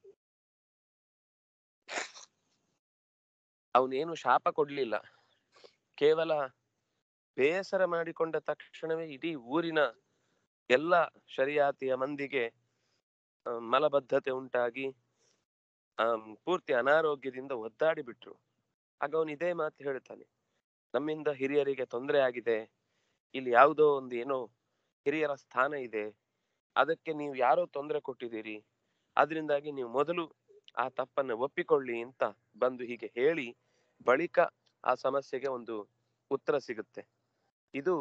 ಅವನೇನು ಶಾಪ ಕೊಡ್ಲಿಲ್ಲ ಕೇವಲ ಬೇಸರ ಮಾಡಿಕೊಂಡ ತಕ್ಷಣವೇ ಇಡೀ ಊರಿನ ಎಲ್ಲ ಶರಿಯಾತಿಯ ಮಂದಿಗೆ ಆ, ಮಲಬದ್ಧತೆ ಉಂಟಾಗಿ ಆಮ್, ಪೂರ್ತಿ ಅನಾರೋಗ್ಯದಿಂದ ಒದ್ದಾಡಿ ಬಿಟ್ರು ಆಗ ಅವನು ಇದೇ ಮಾತು ಹೇಳ್ತಾನೆ ನಮ್ಮಿಂದ ಹಿರಿಯರಿಗೆ ತೊಂದರೆ ಆಗಿದೆ ಇಲ್ಲಿ ಯಾವುದೋ ಒಂದು ಏನೋ ಹಿರಿಯರ ಸ್ಥಾನ ಇದೆ ಅದಕ್ಕೆ ನೀವು ಯಾರೋ ತೊಂದರೆ ಕೊಟ್ಟಿದ್ದೀರಿ ಅದರಿಂದಾಗಿ ನೀವು ಮೊದಲು ಆ ತಪ್ಪನ್ನು ಒಪ್ಪಿಕೊಳ್ಳಿ ಅಂತ ಬಂದು ಹೀಗೆ ಹೇಳಿ ಬಳಿಕ ಆ ಸಮಸ್ಯೆಗೆ ಒಂದು ಉತ್ತರ ಸಿಗುತ್ತೆ ಇದು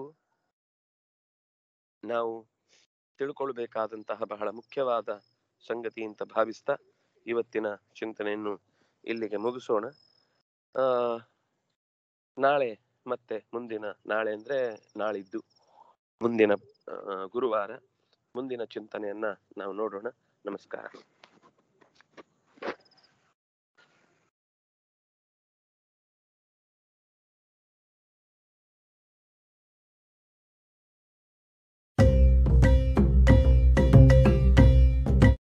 ನಾವು ತಿಳ್ಕೊಳ್ಬೇಕಾದಂತಹ ಬಹಳ ಮುಖ್ಯವಾದ ಸಂಗತಿ ಅಂತ ಭಾವಿಸ್ತಾ ಇವತ್ತಿನ ಚಿಂತನೆಯನ್ನು ಇಲ್ಲಿಗೆ ಮುಗಿಸೋಣ ಆ ನಾಳೆ ಮತ್ತೆ ಮುಂದಿನ ನಾಳೆ ಅಂದ್ರೆ ನಾಳಿದ್ದು ಮುಂದಿನ ಆ, ಗುರುವಾರ ಮುಂದಿನ ಚಿಂತನೆಯನ್ನ ನಾವು ನೋಡೋಣ ನಮಸ್ಕಾರ